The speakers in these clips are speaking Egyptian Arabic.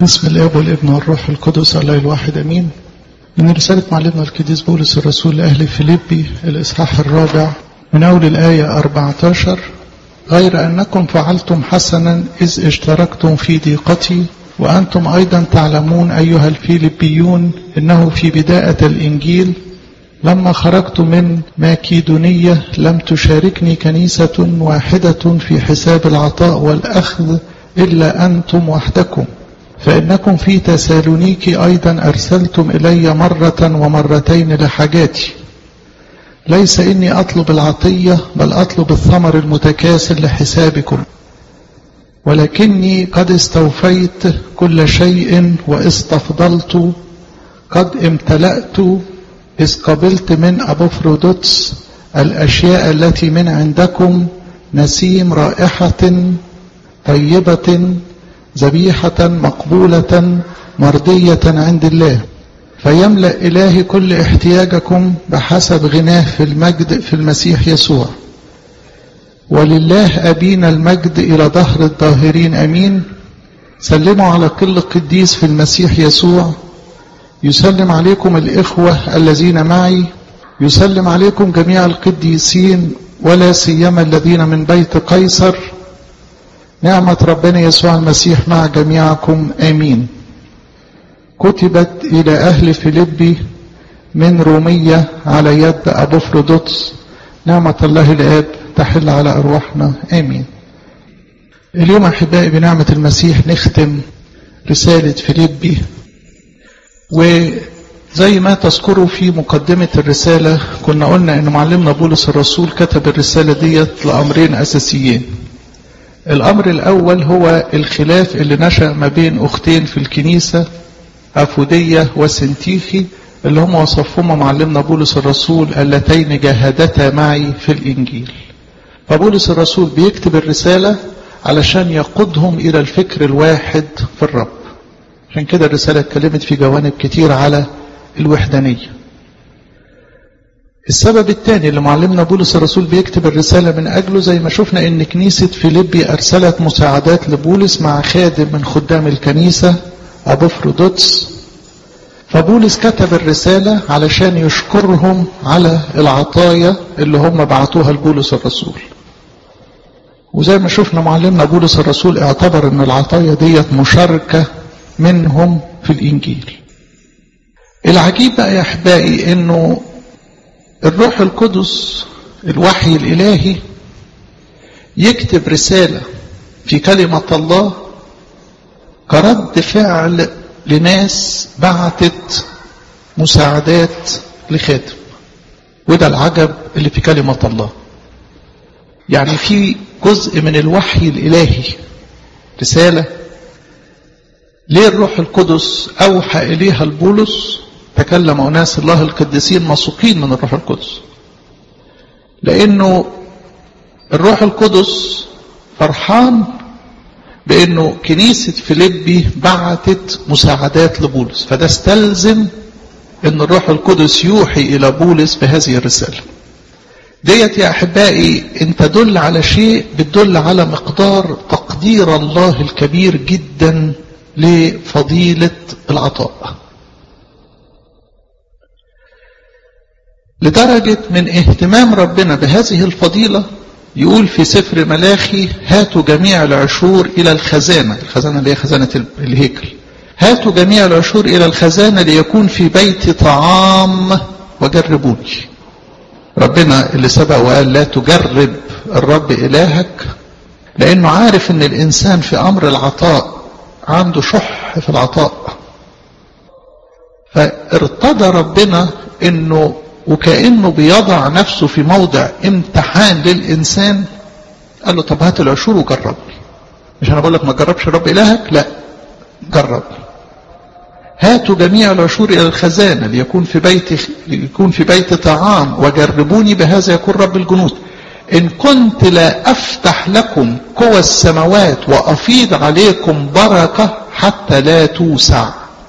بسم الاب والابن والروح القدس الله الواحد امين من رسالة معلمنا القديس بولس الرسول لأهل فيليبي الإصحاح الرابع من أول الآية 14 غير أنكم فعلتم حسنا إذ اشتركتم في ضيقتي وأنتم أيضا تعلمون أيها الفيليبيون إنه في بداية الإنجيل لما خرجت من ماكيدونية لم تشاركني كنيسة واحدة في حساب العطاء والأخذ إلا أنتم وحدكم فإنكم في تسالونيكي أيضا أرسلتم إلي مرة ومرتين لحاجاتي ليس إني أطلب العطية بل أطلب الثمر المتكاسل لحسابكم ولكني قد استوفيت كل شيء واستفضلت قد امتلأت إذ قبلت من أبوفرودوتس الأشياء التي من عندكم نسيم رائحة طيبة ذبيحة مقبولة مرضية عند الله فيملأ إلهي كل احتياجكم بحسب غناه في المجد في المسيح يسوع ولله أبينا المجد إلى ظهر الظاهرين أمين سلموا على كل قديس في المسيح يسوع يسلم عليكم الإخوة الذين معي يسلم عليكم جميع القديسين ولا سيما الذين من بيت قيصر نعمة ربنا يسوع المسيح مع جميعكم آمين كتبت إلى أهل فيلبي من رومية على يد أبو فرودوتس نعمة الله الآب تحل على أرواحنا آمين اليوم أحبائي بنعمة المسيح نختم رسالة فيلبي وزي ما تذكروا في مقدمة الرسالة كنا قلنا أن معلمنا بولس الرسول كتب الرسالة ديت لأمرين أساسيين الأمر الأول هو الخلاف اللي نشأ ما بين أختين في الكنيسة أفودية وسنتيخي اللي هم وصفهما معلمنا بولس الرسول اللتين جاهدتا معي في الإنجيل فبولس الرسول بيكتب الرسالة علشان يقودهم إلى الفكر الواحد في الرب عشان كده الرسالة اتكلمت في جوانب كتير على الوحدانية السبب الثاني اللي معلمنا بولس الرسول بيكتب الرسالة من أجله زي ما شفنا إن كنيسة فيليبي أرسلت مساعدات لبولس مع خادم من خدام الكنيسة أبوفرودوتس فبولس كتب الرسالة علشان يشكرهم على العطايا اللي هم بعتوها لبولس الرسول وزي ما شفنا معلمنا بولس الرسول اعتبر ان العطايا ديت مشاركة منهم في الإنجيل العجيب بقى يا أحبائي انه الروح القدس الوحي الإلهي يكتب رسالة في كلمة الله كرد فعل لناس بعتت مساعدات لخادم وده العجب اللي في كلمة الله يعني في جزء من الوحي الإلهي رسالة ليه الروح القدس أوحى إليها البولس تكلم أناس الله القديسين مسوقين من الروح القدس لأنه الروح القدس فرحان بأنه كنيسة فيليبي بعتت مساعدات لبولس فده استلزم أن الروح القدس يوحي إلى بولس بهذه الرسالة ديت يا أحبائي إن تدل على شيء بتدل على مقدار تقدير الله الكبير جدا لفضيلة العطاء لدرجة من اهتمام ربنا بهذه الفضيلة يقول في سفر ملاخي هاتوا جميع العشور إلى الخزانة الخزانة اللي هي خزانة الهيكل هاتوا جميع العشور إلى الخزانة ليكون في بيت طعام وجربوني ربنا اللي سبق وقال لا تجرب الرب إلهك لأنه عارف أن الإنسان في أمر العطاء عنده شح في العطاء فارتضى ربنا أنه وكأنه بيضع نفسه في موضع امتحان للإنسان قال له طب هات العشور وجرب مش أنا بقول لك ما تجربش الرب إلهك لا جرب هاتوا جميع العشور إلى الخزانة ليكون في بيت ليكون في بيت طعام وجربوني بهذا يكون رب الجنود إن كنت لا أفتح لكم قوى السماوات وأفيض عليكم بركة حتى لا توسع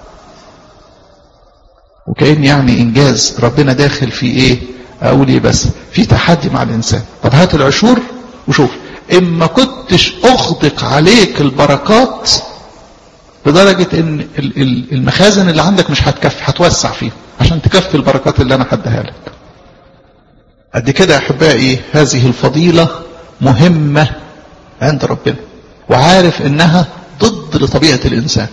وكأن يعني إنجاز ربنا داخل في إيه أقول إيه بس في تحدي مع الإنسان طب هات العشور وشوف إما كنتش أغدق عليك البركات لدرجة ان المخازن اللي عندك مش هتكفي هتوسع فيه عشان تكفي البركات اللي انا هديها لك قد كده يا احبائي هذه الفضيلة مهمة عند ربنا وعارف انها ضد لطبيعة الانسان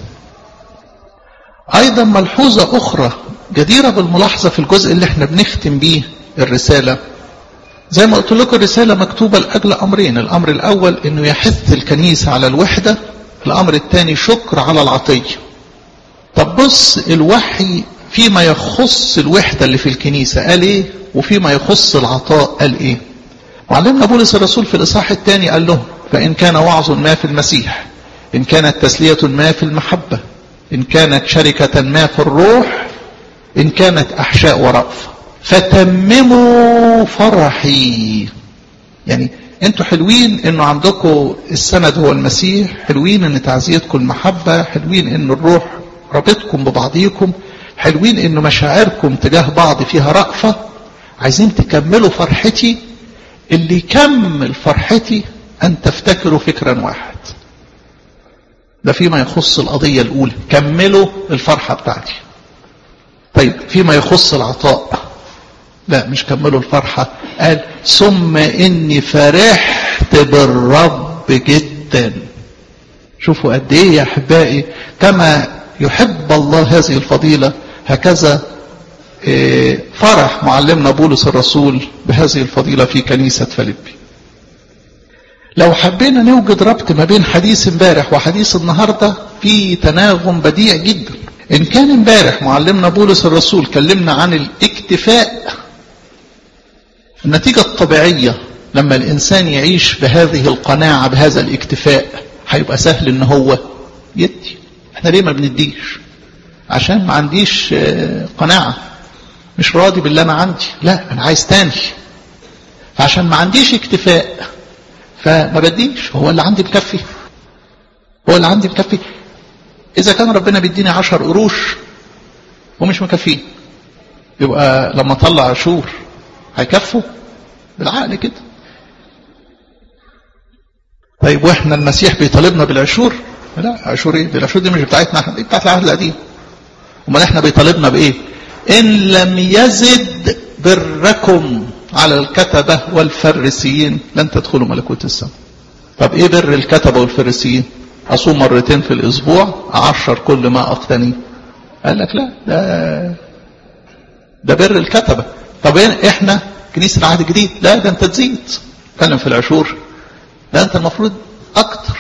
ايضا ملحوظة اخرى جديرة بالملاحظة في الجزء اللي احنا بنختم بيه الرسالة زي ما قلت لكم الرسالة مكتوبة لأجل أمرين الأمر الأول أنه يحث الكنيسة على الوحدة الأمر الثاني شكر على العطية طب بص الوحي فيما يخص الوحدة اللي في الكنيسة قال إيه وفيما يخص العطاء قال إيه وعلمنا بولس الرسول في الإصحاح الثاني قال لهم فإن كان وعظ ما في المسيح إن كانت تسلية ما في المحبة إن كانت شركة ما في الروح إن كانت أحشاء ورأفة فتمموا فرحي يعني انتوا حلوين انه عندكم السند هو المسيح حلوين ان تعزيتكم المحبة حلوين ان الروح رابطكم ببعضيكم حلوين ان مشاعركم تجاه بعض فيها رأفة عايزين تكملوا فرحتي اللي يكمل فرحتي ان تفتكروا فكرا واحد ده فيما يخص القضية الاولى كملوا الفرحة بتاعتي طيب فيما يخص العطاء لا مش كملوا الفرحة قال ثم اني فرحت بالرب جدا شوفوا قد ايه يا احبائي كما يحب الله هذه الفضيلة هكذا فرح معلمنا بولس الرسول بهذه الفضيلة في كنيسة فيليبي لو حبينا نوجد ربط ما بين حديث امبارح وحديث النهاردة في تناغم بديع جدا ان كان امبارح معلمنا بولس الرسول كلمنا عن الاكتفاء النتيجة الطبيعية لما الإنسان يعيش بهذه القناعة بهذا الاكتفاء هيبقى سهل إن هو يدي احنا ليه ما بنديش عشان ما عنديش قناعة مش راضي باللي أنا عندي لا أنا عايز تاني فعشان ما عنديش اكتفاء فما بديش هو اللي عندي مكفي هو اللي عندي مكفي إذا كان ربنا بيديني عشر قروش ومش مكفيه يبقى لما اطلع عشور هيكفوا بالعقل كده طيب واحنا المسيح بيطالبنا بالعشور لا عشور ايه العشور دي مش بتاعتنا احنا دي بتاعت العهد القديم امال احنا بيطالبنا بايه ان لم يزد بركم على الكتبة والفريسيين لن تدخلوا ملكوت السماء طب ايه بر الكتبة والفريسيين اصوم مرتين في الاسبوع اعشر كل ما اقتني قال لك لا ده ده بر الكتبة طب احنا كنيسة العهد الجديد لا ده انت تزيد اتكلم في العشور لا انت المفروض اكتر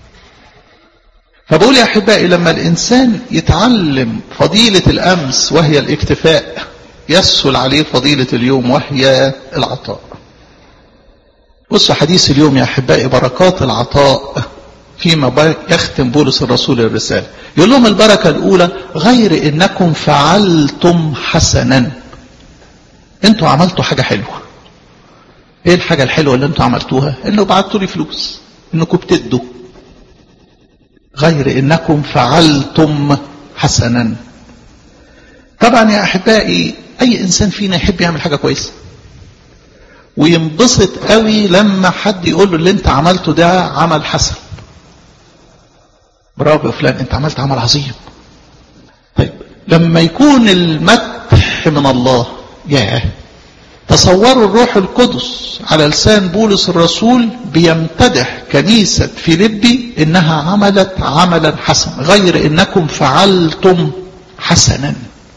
فبقول يا احبائي لما الانسان يتعلم فضيلة الامس وهي الاكتفاء يسهل عليه فضيلة اليوم وهي العطاء بصوا حديث اليوم يا احبائي بركات العطاء فيما يختم بولس الرسول الرسالة يقول لهم البركة الاولى غير انكم فعلتم حسنا انتوا عملتوا حاجة حلوة ايه الحاجة الحلوة اللي انتوا عملتوها انه بعتوا لي فلوس انكم بتدوا غير انكم فعلتم حسنا طبعا يا احبائي اي انسان فينا يحب يعمل حاجة كويسة وينبسط قوي لما حد يقول له اللي انت عملته ده عمل حسن برافو يا فلان انت عملت عمل عظيم طيب لما يكون المدح من الله ياه تصوروا الروح القدس على لسان بولس الرسول بيمتدح كنيسة فيليبي انها عملت عملا حسنا غير انكم فعلتم حسنا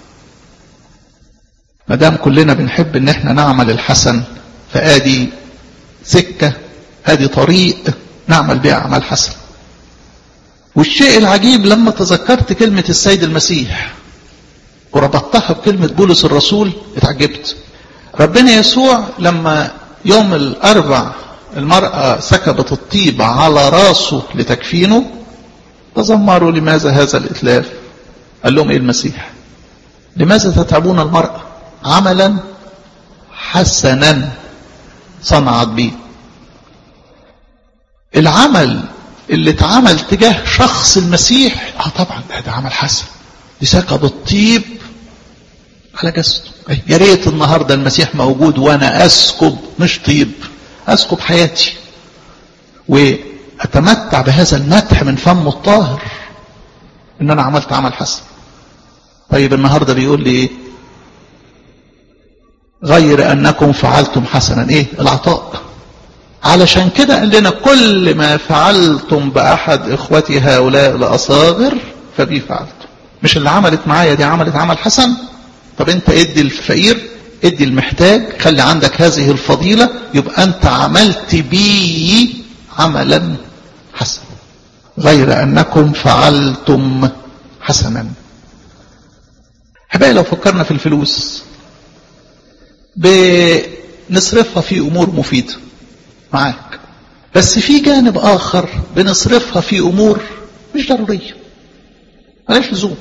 ما دام كلنا بنحب ان احنا نعمل الحسن فادي سكة ادي طريق نعمل بها اعمال حسن والشيء العجيب لما تذكرت كلمة السيد المسيح وربطتها بكلمة بولس الرسول اتعجبت ربنا يسوع لما يوم الأربع المرأة سكبت الطيب على راسه لتكفينه تذمروا لماذا هذا الإتلاف قال لهم إيه المسيح لماذا تتعبون المرأة عملا حسنا صنعت به العمل اللي اتعمل تجاه شخص المسيح اه طبعا ده, ده عمل حسن دي سكب الطيب على جسده يا ريت النهارده المسيح موجود وانا اسكب مش طيب اسكب حياتي واتمتع بهذا المدح من فمه الطاهر ان انا عملت عمل حسن طيب النهاردة بيقول لي ايه غير انكم فعلتم حسنا ايه العطاء علشان كده قال لنا كل ما فعلتم باحد اخوتي هؤلاء الاصاغر فبي فعلتم مش اللي عملت معايا دي عملت عمل حسن طب انت ادي الفقير ادي المحتاج خلي عندك هذه الفضيلة يبقى انت عملت بي عملا حسنا غير انكم فعلتم حسنا حبايبي لو فكرنا في الفلوس بنصرفها في امور مفيدة معاك بس في جانب اخر بنصرفها في امور مش ضرورية ملاش لزوم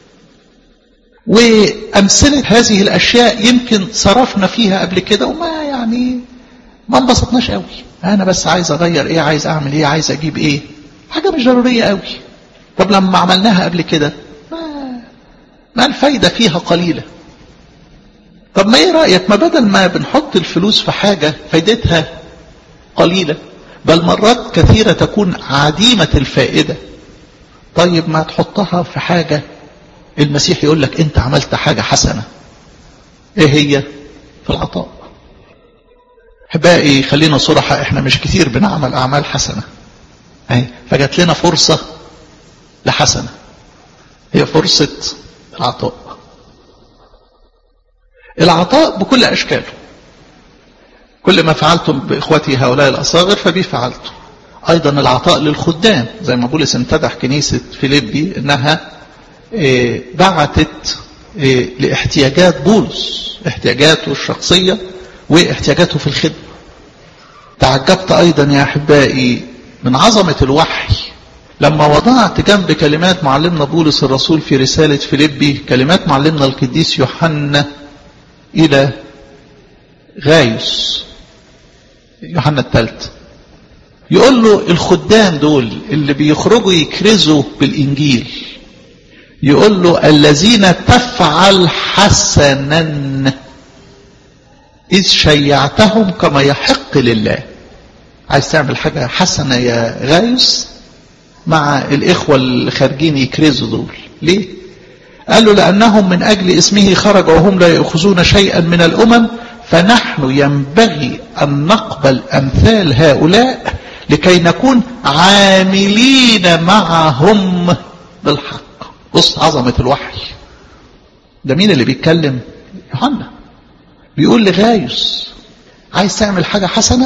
وامثلة هذه الاشياء يمكن صرفنا فيها قبل كده وما يعني ما انبسطناش قوي انا بس عايز اغير ايه عايز اعمل ايه عايز اجيب ايه حاجة مش ضرورية قوي طب لما عملناها قبل كده ما, ما الفايدة فيها قليلة طب ما ايه رأيك ما بدل ما بنحط الفلوس في حاجة فايدتها قليلة بل مرات كثيرة تكون عديمة الفائدة طيب ما تحطها في حاجة المسيح يقول لك انت عملت حاجة حسنة ايه هي في العطاء احبائي خلينا صرحة احنا مش كتير بنعمل اعمال حسنة اهي فجات لنا فرصة لحسنة هي فرصة العطاء العطاء بكل اشكاله كل ما فعلتم باخوتي هؤلاء الاصاغر فبي فعلتم ايضا العطاء للخدام زي ما بولس امتدح كنيسة فيليبي انها بعتت لاحتياجات بولس احتياجاته الشخصية واحتياجاته في الخدمة تعجبت ايضا يا احبائي من عظمة الوحي لما وضعت جنب كلمات معلمنا بولس الرسول في رسالة فيليبي كلمات معلمنا القديس يوحنا الى غايوس يوحنا الثالث يقول له الخدام دول اللي بيخرجوا يكرزوا بالانجيل يقول له الذين تفعل حسنا إذ شيعتهم كما يحق لله عايز تعمل حاجة حسنة يا غايوس مع الإخوة اللي خارجين يكرزوا دول ليه قال له لأنهم من أجل اسمه خرجوا وهم لا يأخذون شيئا من الأمم فنحن ينبغي أن نقبل أمثال هؤلاء لكي نكون عاملين معهم بالحق بص عظمة الوحي ده مين اللي بيتكلم يوحنا بيقول لغايوس عايز تعمل حاجة حسنة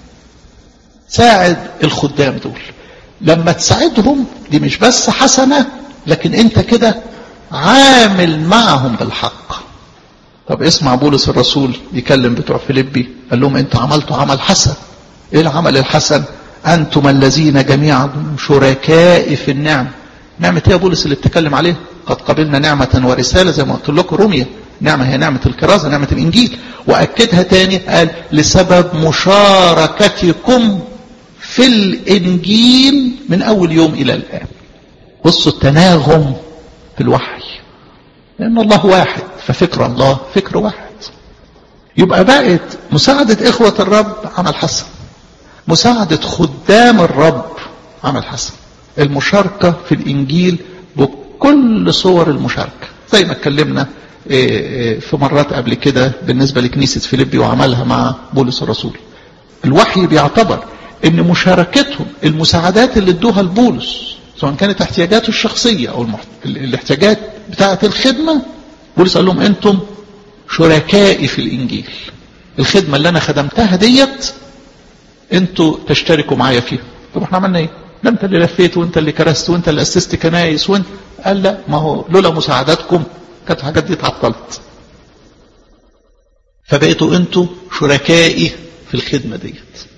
ساعد الخدام دول لما تساعدهم دي مش بس حسنة لكن انت كده عامل معهم بالحق طب اسمع بولس الرسول يكلم بتوع فيليبي قال لهم انتوا عملتوا عمل حسن ايه العمل الحسن انتم الذين جميعا شركاء في النعم نعمة ايه يا بولس اللي بتتكلم عليه قد قبلنا نعمة ورسالة زي ما قلت لكم رومية نعمة هي نعمة الكرازة نعمة الإنجيل وأكدها تاني قال لسبب مشاركتكم في الإنجيل من أول يوم إلى الآن بصوا التناغم في الوحي لأن الله واحد ففكر الله فكر واحد يبقى بقت مساعدة إخوة الرب عمل حسن مساعدة خدام الرب عمل حسن المشاركة في الإنجيل بكل صور المشاركة زي ما اتكلمنا في مرات قبل كده بالنسبة لكنيسة فيليبي وعملها مع بولس الرسول الوحي بيعتبر ان مشاركتهم المساعدات اللي ادوها لبولس سواء كانت احتياجاته الشخصية او المحت... الاحتياجات بتاعة الخدمة بولس قال لهم انتم شركائي في الانجيل الخدمة اللي انا خدمتها ديت انتوا تشتركوا معايا فيها طب احنا عملنا ايه ده انت اللي لفيت وانت اللي كرست وانت اللي اسست كنايس وانت قال لا ما هو لولا مساعداتكم كانت الحاجات دي اتعطلت فبقيتوا انتوا شركائي في الخدمة ديت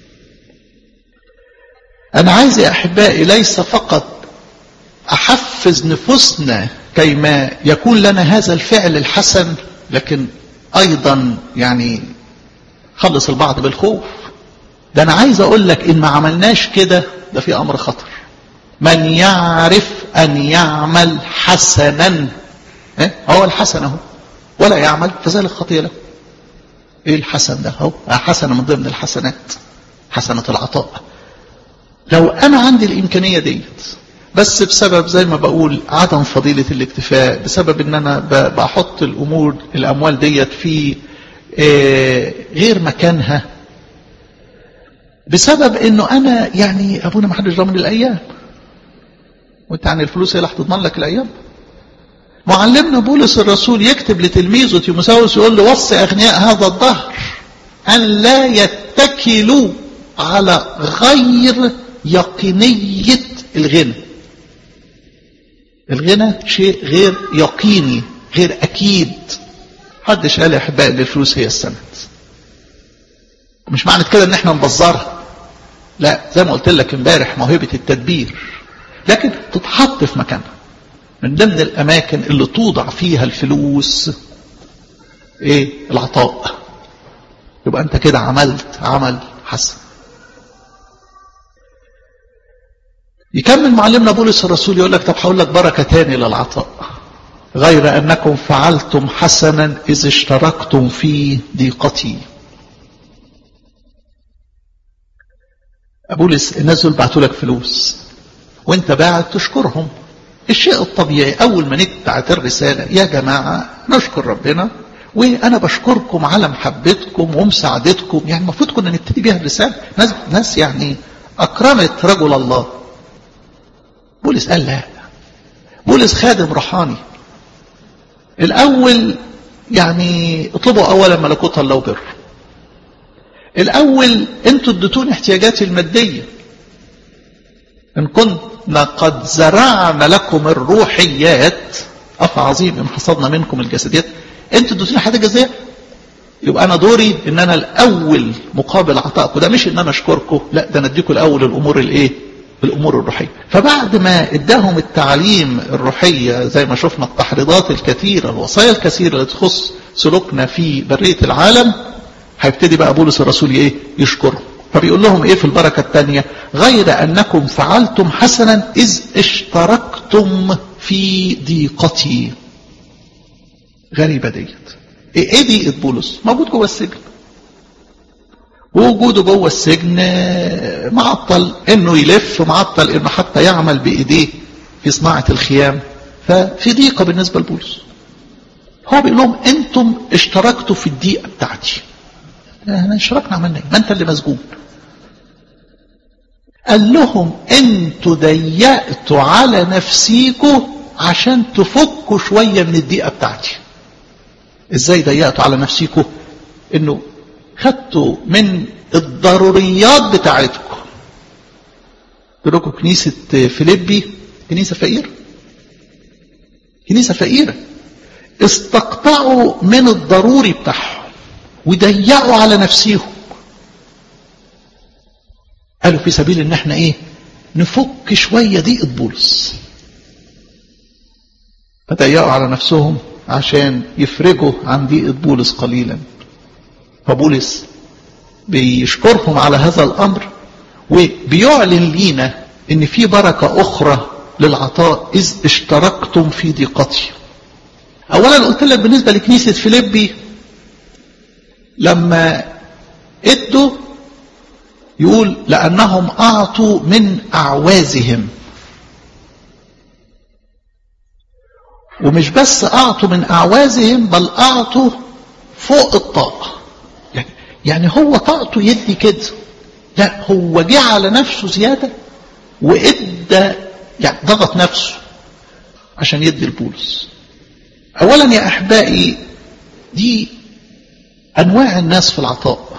انا عايز يا احبائي ليس فقط احفز نفوسنا كيما يكون لنا هذا الفعل الحسن لكن ايضا يعني خلص البعض بالخوف ده انا عايز اقول لك ان ما عملناش كده ده في امر خطر من يعرف ان يعمل حسنا هو الحسن اهو ولا يعمل فذلك خطيئة له ايه الحسن ده اهو حسنة من ضمن الحسنات حسنة العطاء لو انا عندي الامكانية ديت بس بسبب زي ما بقول عدم فضيلة الاكتفاء بسبب ان انا بحط الامور الاموال ديت في غير مكانها بسبب انه انا يعني ابونا ما حدش ضامن الايام وانت عن الفلوس هي اللي هتضمن لك الايام معلمنا بولس الرسول يكتب لتلميذه تيموساوس يقول له وصي اغنياء هذا الدهر ان لا يتكلوا على غير يقينيه الغنى الغنى شيء غير يقيني غير اكيد محدش قال يا احبائي ان الفلوس هي السند مش معنى كده ان احنا نبذرها لا زي ما قلت لك امبارح موهبه التدبير لكن تتحط في مكانها من ضمن الاماكن اللي توضع فيها الفلوس ايه العطاء يبقى انت كده عملت عمل حسن يكمل معلمنا بولس الرسول يقول لك طب هقول لك بركه تاني للعطاء غير انكم فعلتم حسنا اذ اشتركتم في ضيقتي بولس الناس دول بعتوا لك فلوس وانت باعت تشكرهم الشيء الطبيعي اول ما نبعت الرساله يا جماعه نشكر ربنا وانا بشكركم على محبتكم ومساعدتكم يعني المفروض كنا نبتدي بيها الرساله ناس ناس يعني اكرمت رجل الله بولس قال لا بولس خادم روحاني الاول يعني اطلبوا اولا ملكوت الله وبر الاول انتوا اديتوني احتياجاتي الماديه ان كنا قد زرعنا لكم الروحيات اف عظيم ان حصدنا منكم الجسديات انتوا اديتوني حاجه جزائيه يبقى انا دوري ان انا الاول مقابل عطائكم ده مش ان انا اشكركم لا ده انا اديكم الاول الامور الايه الامور الروحيه فبعد ما اداهم التعليم الروحيه زي ما شفنا التحريضات الكثيره الوصايا الكثيره اللي تخص سلوكنا في بريه العالم هيبتدي بقى بولس الرسول ايه يشكرهم فبيقول لهم ايه في البركه الثانيه غير انكم فعلتم حسنا اذ اشتركتم في ضيقتي غريبه ديت ايه ضيقه بولس موجود جوه السجن ووجوده جوه السجن معطل انه يلف معطل انه حتى يعمل بايديه في صناعه الخيام ففي ضيقه بالنسبه لبولس هو بيقول لهم انتم اشتركتوا في الضيقه بتاعتي احنا اشتركنا عملنا ايه ما انت اللي مسجون قال لهم انتوا ضيقتوا على نفسيكم عشان تفكوا شويه من الضيقه بتاعتي ازاي ضيقتوا على نفسيكم انه خدتوا من الضروريات بتاعتكم لكم كنيسة فيليبي كنيسة فقيرة كنيسة فقيرة استقطعوا من الضروري بتاعهم وضيقوا على نفسيهم قالوا في سبيل ان احنا ايه نفك شوية ضيقة بولس فضيقوا على نفسهم عشان يفرجوا عن ضيقة بولس قليلا فبولس بيشكرهم على هذا الامر وبيعلن لينا ان في بركة اخرى للعطاء اذ اشتركتم في ضيقتي اولا قلت لك بالنسبة لكنيسة فيليبي لما ادوا يقول لانهم اعطوا من اعوازهم ومش بس اعطوا من اعوازهم بل اعطوا فوق الطاقه يعني, يعني هو طاقته يدي كده لا هو جه على نفسه زياده وادى يعني ضغط نفسه عشان يدي البولس اولا يا احبائي دي انواع الناس في العطاء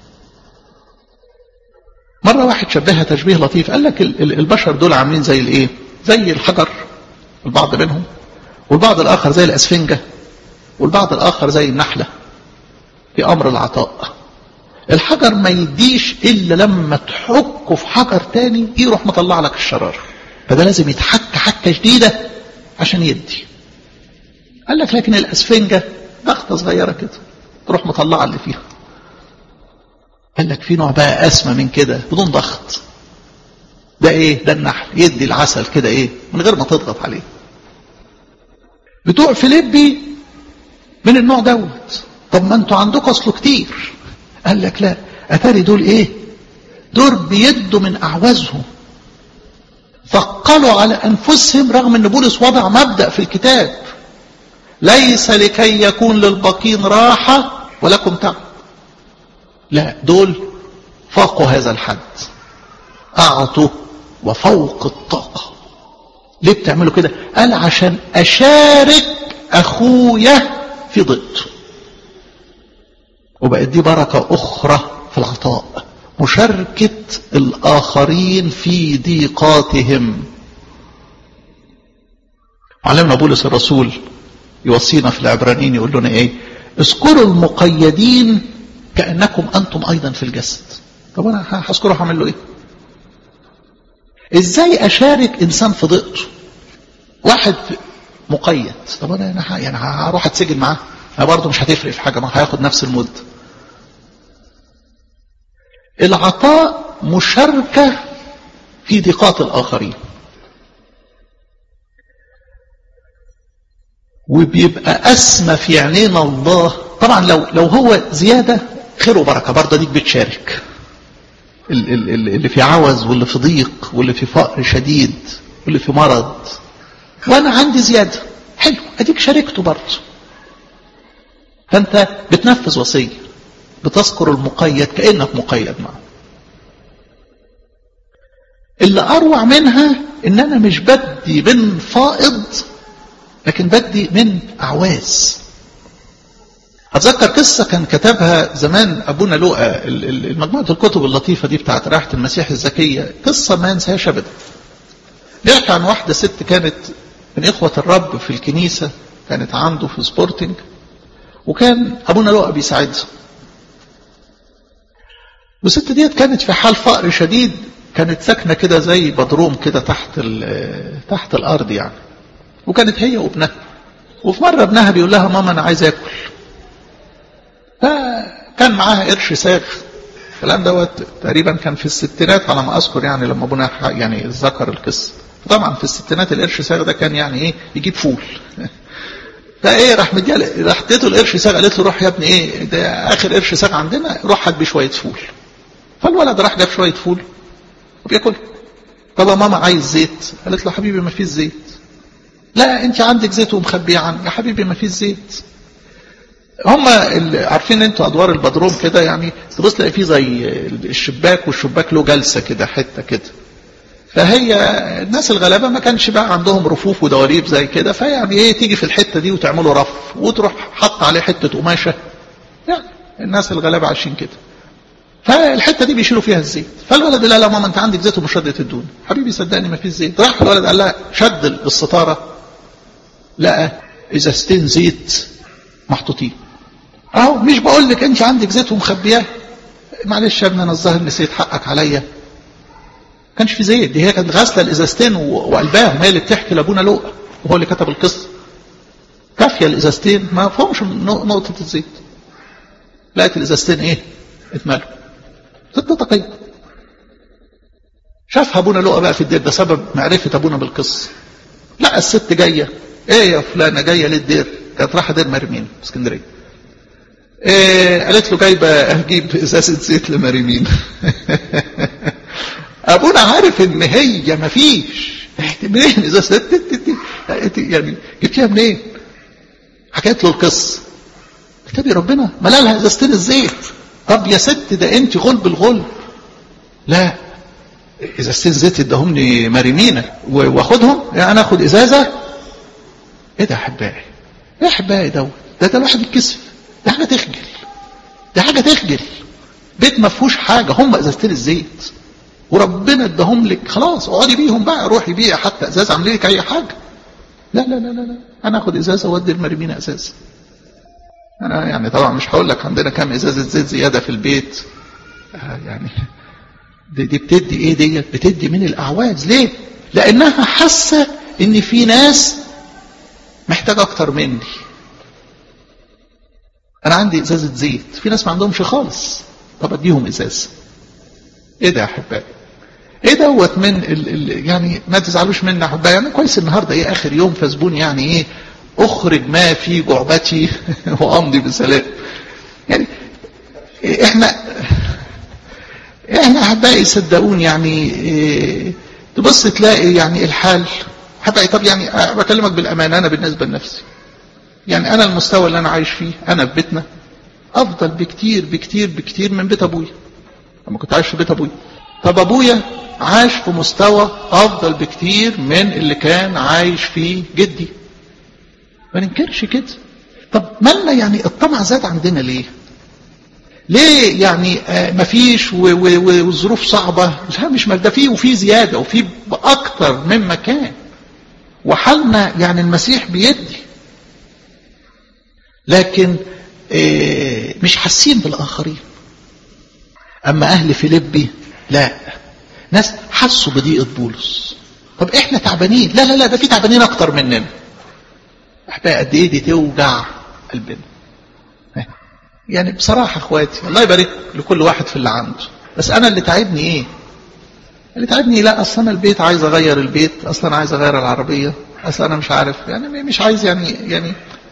مره واحد شبهها تشبيه لطيف قال لك البشر دول عاملين زي الايه زي الحجر البعض منهم والبعض الاخر زي الاسفنجه والبعض الاخر زي النحله في امر العطاء الحجر ما يديش الا لما تحكه في حجر تاني يروح مطلع لك الشرار فده لازم يتحك حكه شديده عشان يدي قال لك لكن الاسفنجه ضغطه صغيره كده تروح مطلعه اللي فيها قال لك في نوع بقى اسمى من كده بدون ضغط ده ايه ده النحل يدي العسل كده ايه من غير ما تضغط عليه بتوع فيليبي من النوع دوت طب ما انتوا عندكم اصله كتير قال لك لا اتاري دول ايه دول بيدوا من اعوازهم ثقلوا على أنفسهم رغم أن بولس وضع مبدأ في الكتاب ليس لكي يكون للباقين راحة ولكم تعب لا دول فاقوا هذا الحد أعطوا وفوق الطاقة ليه بتعملوا كده قال عشان أشارك أخويا في ضده وبقت دي بركة أخرى في العطاء مشاركة الآخرين في ضيقاتهم علمنا بولس الرسول يوصينا في العبرانيين يقول لنا ايه اذكروا المقيدين كأنكم أنتم أيضا في الجسد طب أنا هذكره هعمل له ايه ازاي اشارك انسان في ضيقته واحد مقيد طب انا يعني هروح اتسجن معاه برضه مش هتفرق في حاجه ما هياخد نفس المده العطاء مشاركه في ضيقات الاخرين وبيبقى اسمى في عينينا الله طبعا لو لو هو زياده خير وبركه برضه ديك بتشارك اللي في عوز واللي في ضيق واللي في فقر شديد واللي في مرض وانا عندي زيادة حلو اديك شاركته برضه فانت بتنفذ وصية بتذكر المقيد كأنك مقيد معه اللي اروع منها ان انا مش بدي من فائض لكن بدي من اعواز أتذكر قصة كان كتبها زمان أبونا لوقا المجموعة الكتب اللطيفة دي بتاعت راحة المسيح الزكية قصة ما انساهاش أبدا بيحكي عن واحدة ست كانت من إخوة الرب في الكنيسة كانت عنده في سبورتنج وكان أبونا لوقا بيساعدها والست ديت كانت في حال فقر شديد كانت ساكنة كده زي بدروم كده تحت تحت الأرض يعني وكانت هي وابنها وفي مرة ابنها بيقول لها ماما أنا عايز آكل فكان معاها قرش ساغ الكلام دوت تقريبا كان في الستينات على ما اذكر يعني لما ابونا يعني ذكر القصه طبعا في الستينات القرش ساغ ده كان يعني ايه يجيب فول فايه راح مديها راح اديته القرش ساغ قالت له روح يا ابني ايه ده اخر قرش ساغ عندنا روح هات بيه شويه فول فالولد راح جاب شويه فول وبياكل طب يا ماما عايز زيت قالت له حبيبي ما فيش زيت لا انت عندك زيت ومخبيه عني يا حبيبي ما فيش زيت هم عارفين انتوا ادوار البدروم كده يعني تبص تلاقي فيه زي الشباك والشباك له جلسه كده حته كده فهي الناس الغلابه ما كانش بقى عندهم رفوف ودواليب زي كده فيعني ايه تيجي في الحته دي وتعملوا رف وتروح حط عليه حته قماشه يعني الناس الغلابه عايشين كده فالحته دي بيشيلوا فيها الزيت فالولد قال لا ماما انت عندك زيت ومش راضيه تدوني حبيبي صدقني ما فيش زيت راح الولد قال لها شد الستاره لقى ازازتين زيت محطوطين اهو مش بقول لك انت عندك زيت ومخبياه معلش يا ابني انا الظاهر نسيت حقك عليا كانش في زيت دي هي كانت غاسله الازازتين وقلباهم هي اللي بتحكي لابونا لوقا وهو اللي كتب القصه كافيه الازازتين ما فيهمش نقطه الزيت لقيت الازازتين ايه اتملوا ست دقيقه شافها ابونا لوقا بقى في الدير ده سبب معرفه ابونا بالقصه لقى الست جايه ايه يا فلانه جايه ليه الدير كانت رايحه دير مرمين في اسكندريه إيه قالت له جايبه اجيب ازازه زيت لمريمين ابونا عارف ان هي ما فيش منين ازازه يعني جبتيها منين حكيت له القصه كتابي ربنا ملالها ازازتين الزيت طب يا ست ده انت غلب الغلب لا ازازتين زيت اداهم مريمينه واخدهم يعني انا اخد ازازه ايه ده يا احبائي ايه يا احبائي دوت ده ده الواحد يتكسف ده حاجه تخجل ده حاجه تخجل بيت ما فيهوش حاجه هم ازازتين الزيت وربنا اداهم لك خلاص اقعدي بيهم بقى روحي بيها حتى ازازه اعملي لك اي حاجه لا لا لا لا لا انا اخد ازازه وادي المرمين ازازه انا يعني طبعا مش هقول لك عندنا كام ازازه زيت زياده في البيت آه يعني دي, دي بتدي ايه ديت بتدي من الاعواز ليه لانها حاسه ان في ناس محتاجه اكتر مني انا عندي ازازه زيت في ناس ما عندهمش خالص طب اديهم ازازه ايه ده يا احبائي ايه دوت من ال ال يعني ما تزعلوش مني يا احبائي يعني كويس النهارده ايه اخر يوم فاسبون يعني ايه اخرج ما في جعبتي وامضي بسلام يعني احنا احنا احبائي صدقوني يعني إيه تبص تلاقي يعني الحال حتى طب يعني بكلمك بالامانه انا بالنسبه لنفسي يعني انا المستوى اللي انا عايش فيه انا في بيتنا افضل بكتير بكتير بكتير من بيت ابويا لما كنت عايش في بيت ابويا طب ابويا عاش في مستوى افضل بكتير من اللي كان عايش فيه جدي ما ننكرش كده طب مالنا يعني الطمع زاد عندنا ليه ليه يعني آه مفيش والظروف صعبة لا مش ده فيه وفي زيادة وفي أكتر مما كان وحالنا يعني المسيح بيدي لكن آه مش حاسين بالآخرين أما أهل فيليبي لا ناس حسوا بضيقة بولس طب احنا تعبانين لا لا لا ده في تعبانين اكتر مننا احبائي قد ايه دي توجع قلبنا يعني بصراحة اخواتي الله يبارك لكل واحد في اللي عنده بس انا اللي تعبني ايه اللي تعبني لا اصلا انا البيت عايز اغير البيت اصلا عايز اغير العربية اصلا انا مش عارف يعني مش عايز يعني يعني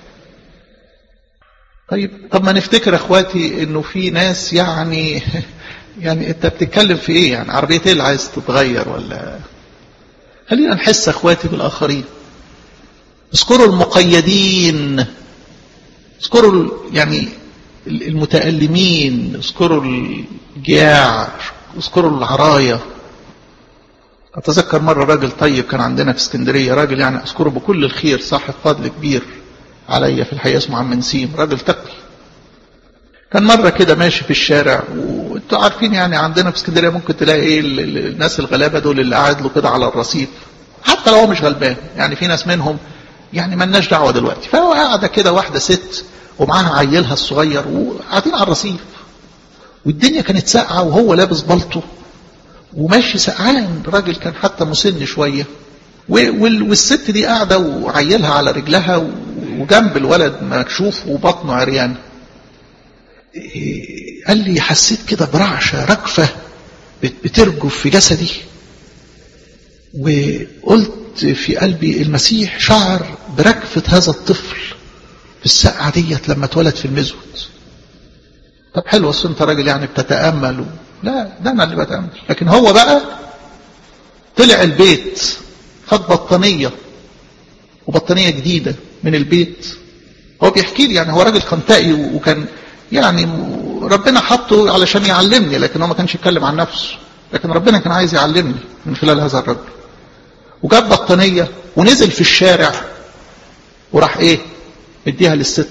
طيب طب ما نفتكر اخواتي انه في ناس يعني يعني انت بتتكلم في ايه يعني عربية ايه اللي عايز تتغير ولا خلينا نحس اخواتي بالاخرين اذكروا المقيدين اذكروا يعني المتألمين اذكروا الجياع اذكروا العراية اتذكر مرة راجل طيب كان عندنا في اسكندرية راجل يعني اذكره بكل الخير صاحب فضل كبير عليا في الحقيقة اسمه عم نسيم راجل تقي كان مرة كده ماشي في الشارع وانتوا عارفين يعني عندنا في اسكندرية ممكن تلاقي ايه الناس الغلابة دول اللي قاعد له كده على الرصيف حتى لو هو مش غلبان يعني في ناس منهم يعني ملناش دعوة دلوقتي فهو قاعدة كده واحدة ست ومعاها عيلها الصغير وقاعدين على الرصيف والدنيا كانت ساقعة وهو لابس بلطو وماشي سقعان راجل كان حتى مسن شوية والست دي قاعدة وعيلها على رجلها وجنب الولد مكشوف وبطنه عريان قال لي حسيت كده برعشة ركفة بترجف في جسدي وقلت في قلبي المسيح شعر بركفة هذا الطفل في السقعة ديت لما اتولد في المزود طب حلو اصل انت راجل يعني بتتأمل و... لا ده انا اللي بتأمل لكن هو بقى طلع البيت خد بطانية وبطانية جديدة من البيت هو بيحكي لي يعني هو راجل كان تقي وكان يعني ربنا حطه علشان يعلمني لكن هو ما كانش يتكلم عن نفسه لكن ربنا كان عايز يعلمني من خلال هذا الرجل وجاب بطانية ونزل في الشارع وراح ايه اديها للست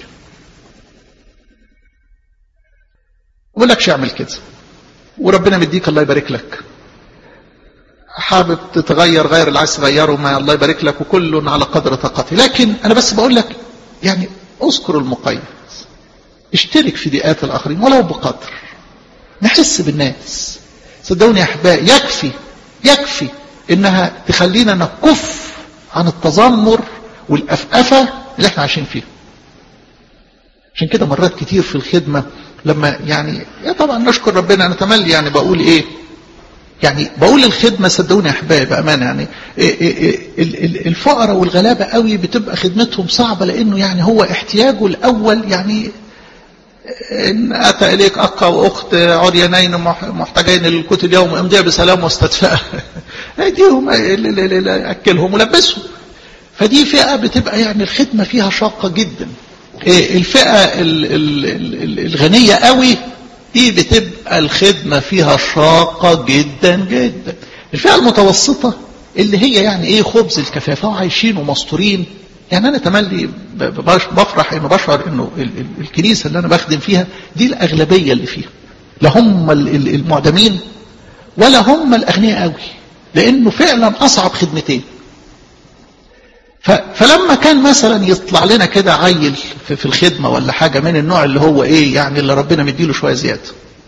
بقول لكش اعمل كده وربنا مديك الله يبارك لك حابب تتغير غير اللي عايز تغيره ما الله يبارك لك وكل على قدر طاقته لكن انا بس بقول لك يعني اذكر المقيد اشترك في ضيقات الاخرين ولو بقدر نحس بالناس صدقوني يا احبائي يكفي يكفي انها تخلينا نكف عن التذمر والافافه اللي احنا عايشين فيها عشان كده مرات كتير في الخدمه لما يعني يا طبعا نشكر ربنا انا تملي يعني بقول ايه يعني بقول الخدمة صدقوني يا احبائي بأمانة يعني إيه إيه إيه الفقراء والغلابة قوي بتبقى خدمتهم صعبة لأنه يعني هو احتياجه الأول يعني إن أتى إليك أخ وأخت عريانين محتاجين للقوت اليوم امضيها بسلام واستدفاء اديهم أكلهم ولبسهم فدي فئة بتبقى يعني الخدمة فيها شاقة جدا الفئة الغنية قوي دي بتبقى الخدمة فيها شاقة جدا جدا الفئة المتوسطة اللي هي يعني ايه خبز الكفافة وعايشين ومستورين يعني انا تملي بفرح انه بشعر انه الكنيسة اللي انا بخدم فيها دي الاغلبية اللي فيها لا هم المعدمين ولا هم الاغنياء قوي لانه فعلا اصعب خدمتين فلما كان مثلا يطلع لنا كده عيل في الخدمة ولا حاجة من النوع اللي هو ايه يعني اللي ربنا مديله شوية زيادة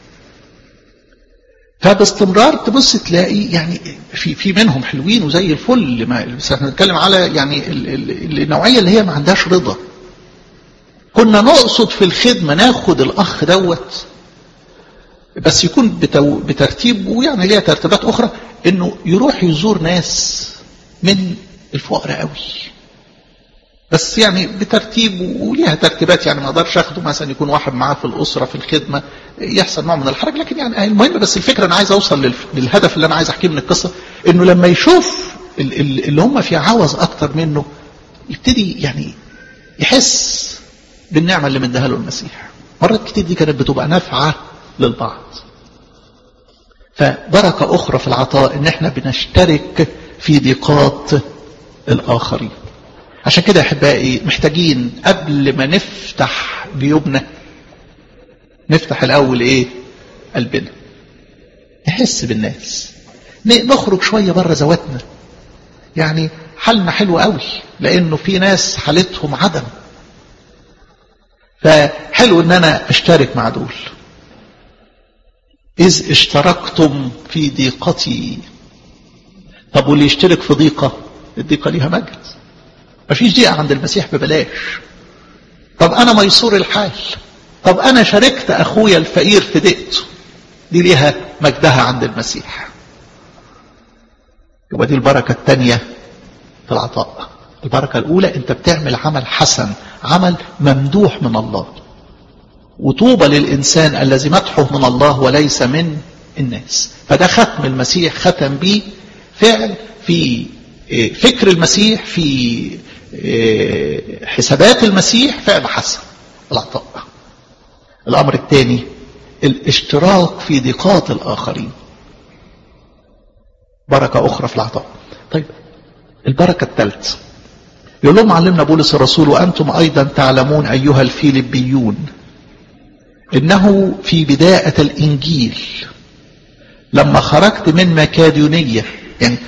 فباستمرار تبص تلاقي يعني في في منهم حلوين وزي الفل ما بس احنا بنتكلم على يعني النوعيه اللي هي ما عندهاش رضا كنا نقصد في الخدمه ناخد الاخ دوت بس يكون بتو بترتيب ويعني ليها ترتيبات اخرى انه يروح يزور ناس من الفقراء قوي بس يعني بترتيب وليها ترتيبات يعني ما اقدرش اخده مثلا يكون واحد معاه في الاسره في الخدمه يحصل نوع من الحرج لكن يعني المهم بس الفكره انا عايز اوصل للهدف اللي انا عايز احكيه من القصه انه لما يشوف اللي هم في عوز اكتر منه يبتدي يعني يحس بالنعمه اللي مديها له المسيح مرات كتير دي كانت بتبقى نافعه للبعض فبركه اخرى في العطاء ان احنا بنشترك في ضيقات الاخرين عشان كده يا احبائي محتاجين قبل ما نفتح جيوبنا نفتح الاول ايه قلبنا نحس بالناس نخرج شويه بره ذواتنا يعني حالنا حلو قوي لانه في ناس حالتهم عدم فحلو ان انا اشترك مع دول اذ اشتركتم في ضيقتي طب واللي يشترك في ضيقه الضيقه ليها مجد مفيش ضيقه عند المسيح ببلاش طب انا ميسور الحال طب انا شاركت اخويا الفقير في ضيقته دي ليها مجدها عند المسيح يبقى دي البركه الثانيه في العطاء البركه الاولى انت بتعمل عمل حسن عمل ممدوح من الله وطوبى للانسان الذي مدحه من الله وليس من الناس فده ختم المسيح ختم به فعل في فكر المسيح في حسابات المسيح فعل حسن العطاء الأمر الثاني الاشتراك في ضيقات الآخرين بركة أخرى في العطاء طيب البركة الثالثة يقول لهم علمنا بولس الرسول وأنتم أيضا تعلمون أيها الفيلبيون إنه في بداية الإنجيل لما خرجت من مكادونية يعني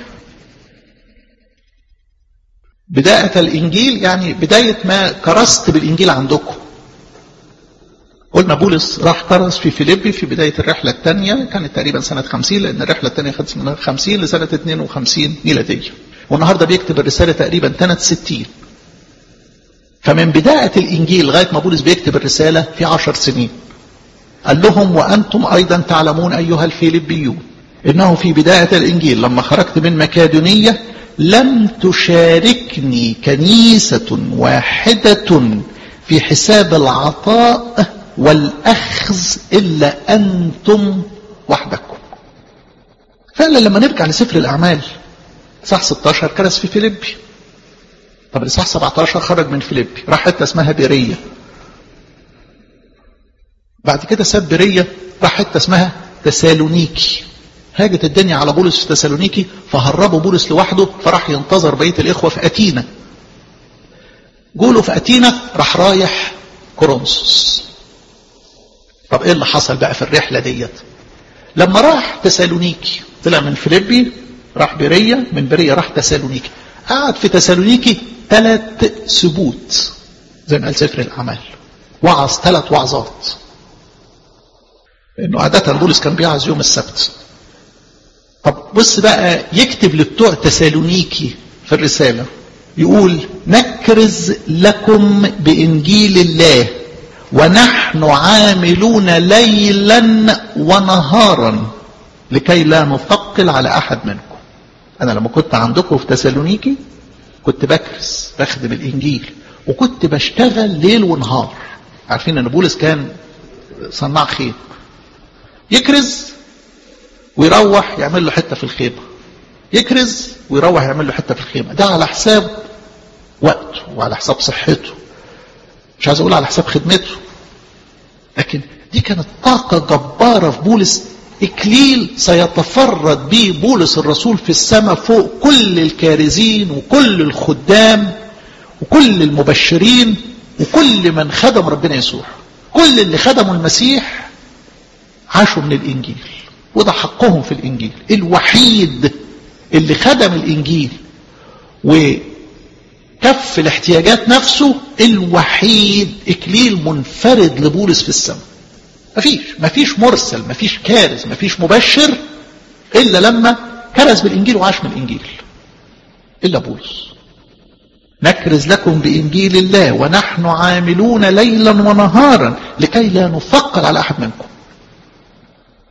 بداية الإنجيل يعني بداية ما كرست بالإنجيل عندكم قلنا بولس راح كرس في فيليبي في بداية الرحلة الثانية كانت تقريبا سنة 50 لأن الرحلة الثانية خدت من 50 لسنة 52 ميلادية والنهاردة بيكتب الرسالة تقريبا سنة 60 فمن بداية الإنجيل لغاية ما بولس بيكتب الرسالة في عشر سنين قال لهم وأنتم أيضا تعلمون أيها الفيلبيون إنه في بداية الإنجيل لما خرجت من مكادونية لم تشاركني كنيسة واحدة في حساب العطاء والأخذ إلا أنتم وحدكم فعلا لما نرجع لسفر الأعمال صح 16 كرس في فيليبي طب الإصحاح 17 خرج من فيليبي راح حته اسمها بيرية بعد كده ساب بيرية راح حته اسمها تسالونيكي هاجت الدنيا على بولس في تسالونيكي فهربوا بولس لوحده فراح ينتظر بقيه الاخوه في اتينا جوله في اتينا راح رايح كورنثوس طب ايه اللي حصل بقى في الرحله ديت لما راح تسالونيكي طلع من فيليبي راح بيرية من بيرية راح تسالونيكي قعد في تسالونيكي ثلاث سبوت زي ما قال سفر الاعمال وعظ ثلاث وعظات انه عاده بولس كان بيعظ يوم السبت طب بص بقى يكتب لبتوع تسالونيكي في الرسالة يقول نكرز لكم بإنجيل الله ونحن عاملون ليلا ونهارا لكي لا نثقل على أحد منكم أنا لما كنت عندكم في تسالونيكي كنت بكرز بخدم الإنجيل وكنت بشتغل ليل ونهار عارفين أن بولس كان صناع خير يكرز ويروح يعمل له حته في الخيمه يكرز ويروح يعمل له حته في الخيمه ده على حساب وقته وعلى حساب صحته مش عايز اقول على حساب خدمته لكن دي كانت طاقه جباره في بولس اكليل سيتفرد به بولس الرسول في السماء فوق كل الكارزين وكل الخدام وكل المبشرين وكل من خدم ربنا يسوع كل اللي خدموا المسيح عاشوا من الانجيل وده حقهم في الإنجيل الوحيد اللي خدم الإنجيل وكف الاحتياجات نفسه الوحيد إكليل منفرد لبولس في السماء مفيش مفيش مرسل مفيش كارز مفيش مبشر إلا لما كرز بالإنجيل وعاش من الإنجيل إلا بولس نكرز لكم بإنجيل الله ونحن عاملون ليلا ونهارا لكي لا نثقل على أحد منكم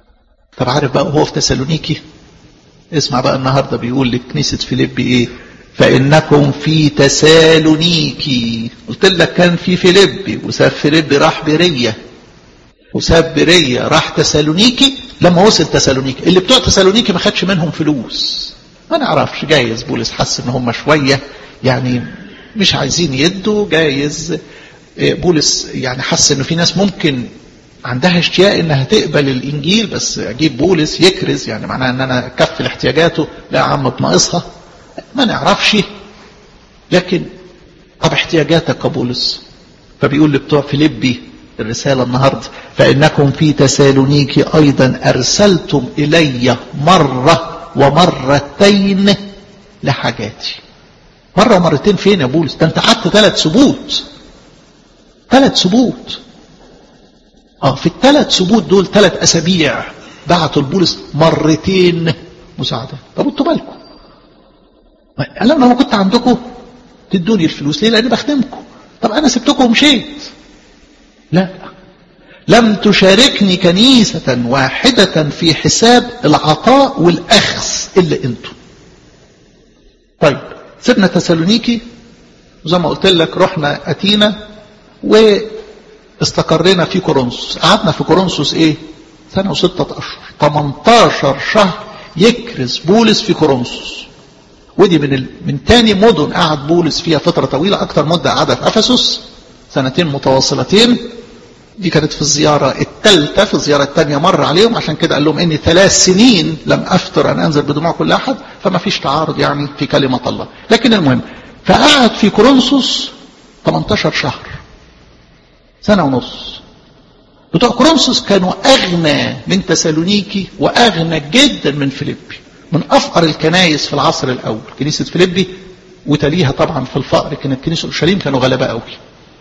طب عارف بقى وهو في تسالونيكي اسمع بقى النهارده بيقول لكنيسه فيليبي ايه فإنكم في تسالونيكي قلت لك كان في فيليبي وساب فيليبي راح برية وساب برية راح تسالونيكي لما وصل تسالونيكي اللي بتوع تسالونيكي ما خدش منهم فلوس ما نعرفش جايز بولس حس ان هم شوية يعني مش عايزين يدوا جايز بولس يعني حس انه في ناس ممكن عندها اشتياق انها تقبل الانجيل بس اجيب بولس يكرز يعني معناها ان انا اكفل احتياجاته لا يا عم بناقصها ما نعرفش لكن طب احتياجاتك يا بولس فبيقول لبتوع فيليبي الرسالة النهاردة فإنكم في تسالونيك أيضا أرسلتم إلي مرة ومرتين لحاجاتي مرة ومرتين فين يا بولس ده انت قعدت ثلاث سبوت ثلاث سبوت اه في الثلاث سبوت دول ثلاث اسابيع بعتوا لبولس مرتين مساعدة طب انتوا بالكم قال انا ما كنت عندكم تدوني الفلوس ليه لاني بخدمكم طب انا سبتكم ومشيت لا لم تشاركني كنيسة واحدة في حساب العطاء والأخذ إلا أنتم طيب سيبنا تسالونيكي زي ما قلت لك رحنا أتينا واستقرينا في كورنثوس قعدنا في كورنثوس ايه سنة وستة أشهر 18 شهر يكرز بولس في كورنثوس ودي من ال... من تاني مدن قعد بولس فيها فترة طويلة أكتر مدة قعدها في أفسس سنتين متواصلتين دي كانت في الزيارة الثالثة في الزيارة الثانية مر عليهم عشان كده قال لهم إني ثلاث سنين لم أفتر أن أنزل بدموع كل أحد فما فيش تعارض يعني في كلمة الله لكن المهم فقعد في كورنثوس 18 شهر سنة ونص بتوع كورنثوس كانوا أغنى من تسالونيكي وأغنى جدا من فيليبي من أفقر الكنايس في العصر الأول كنيسة فيليبي وتليها طبعا في الفقر كانت كنيسة أورشليم كانوا غلباء قوي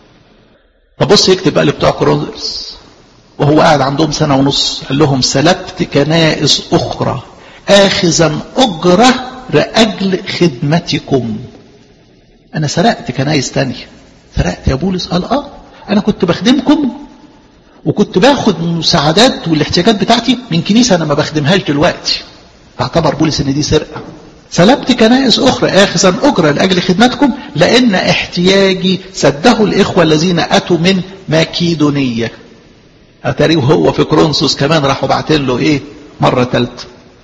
طب بص يكتب بقى بتوع كورنثوس وهو قاعد عندهم سنة ونص قال لهم سلبت كنائس أخرى آخذا أجرة لأجل خدمتكم أنا سرقت كنائس تانية سرقت يا بولس قال آه أنا كنت بخدمكم وكنت باخد المساعدات والاحتياجات بتاعتي من كنيسة أنا ما بخدمهاش دلوقتي فاعتبر بولس إن دي سرقة سلبت كنائس أخرى آخذا أجرة لأجل خدمتكم لأن احتياجي سده الإخوة الذين أتوا من ماكيدونية أتاريه هو في كرونسوس كمان راحوا بعتين له إيه مرة ثالثة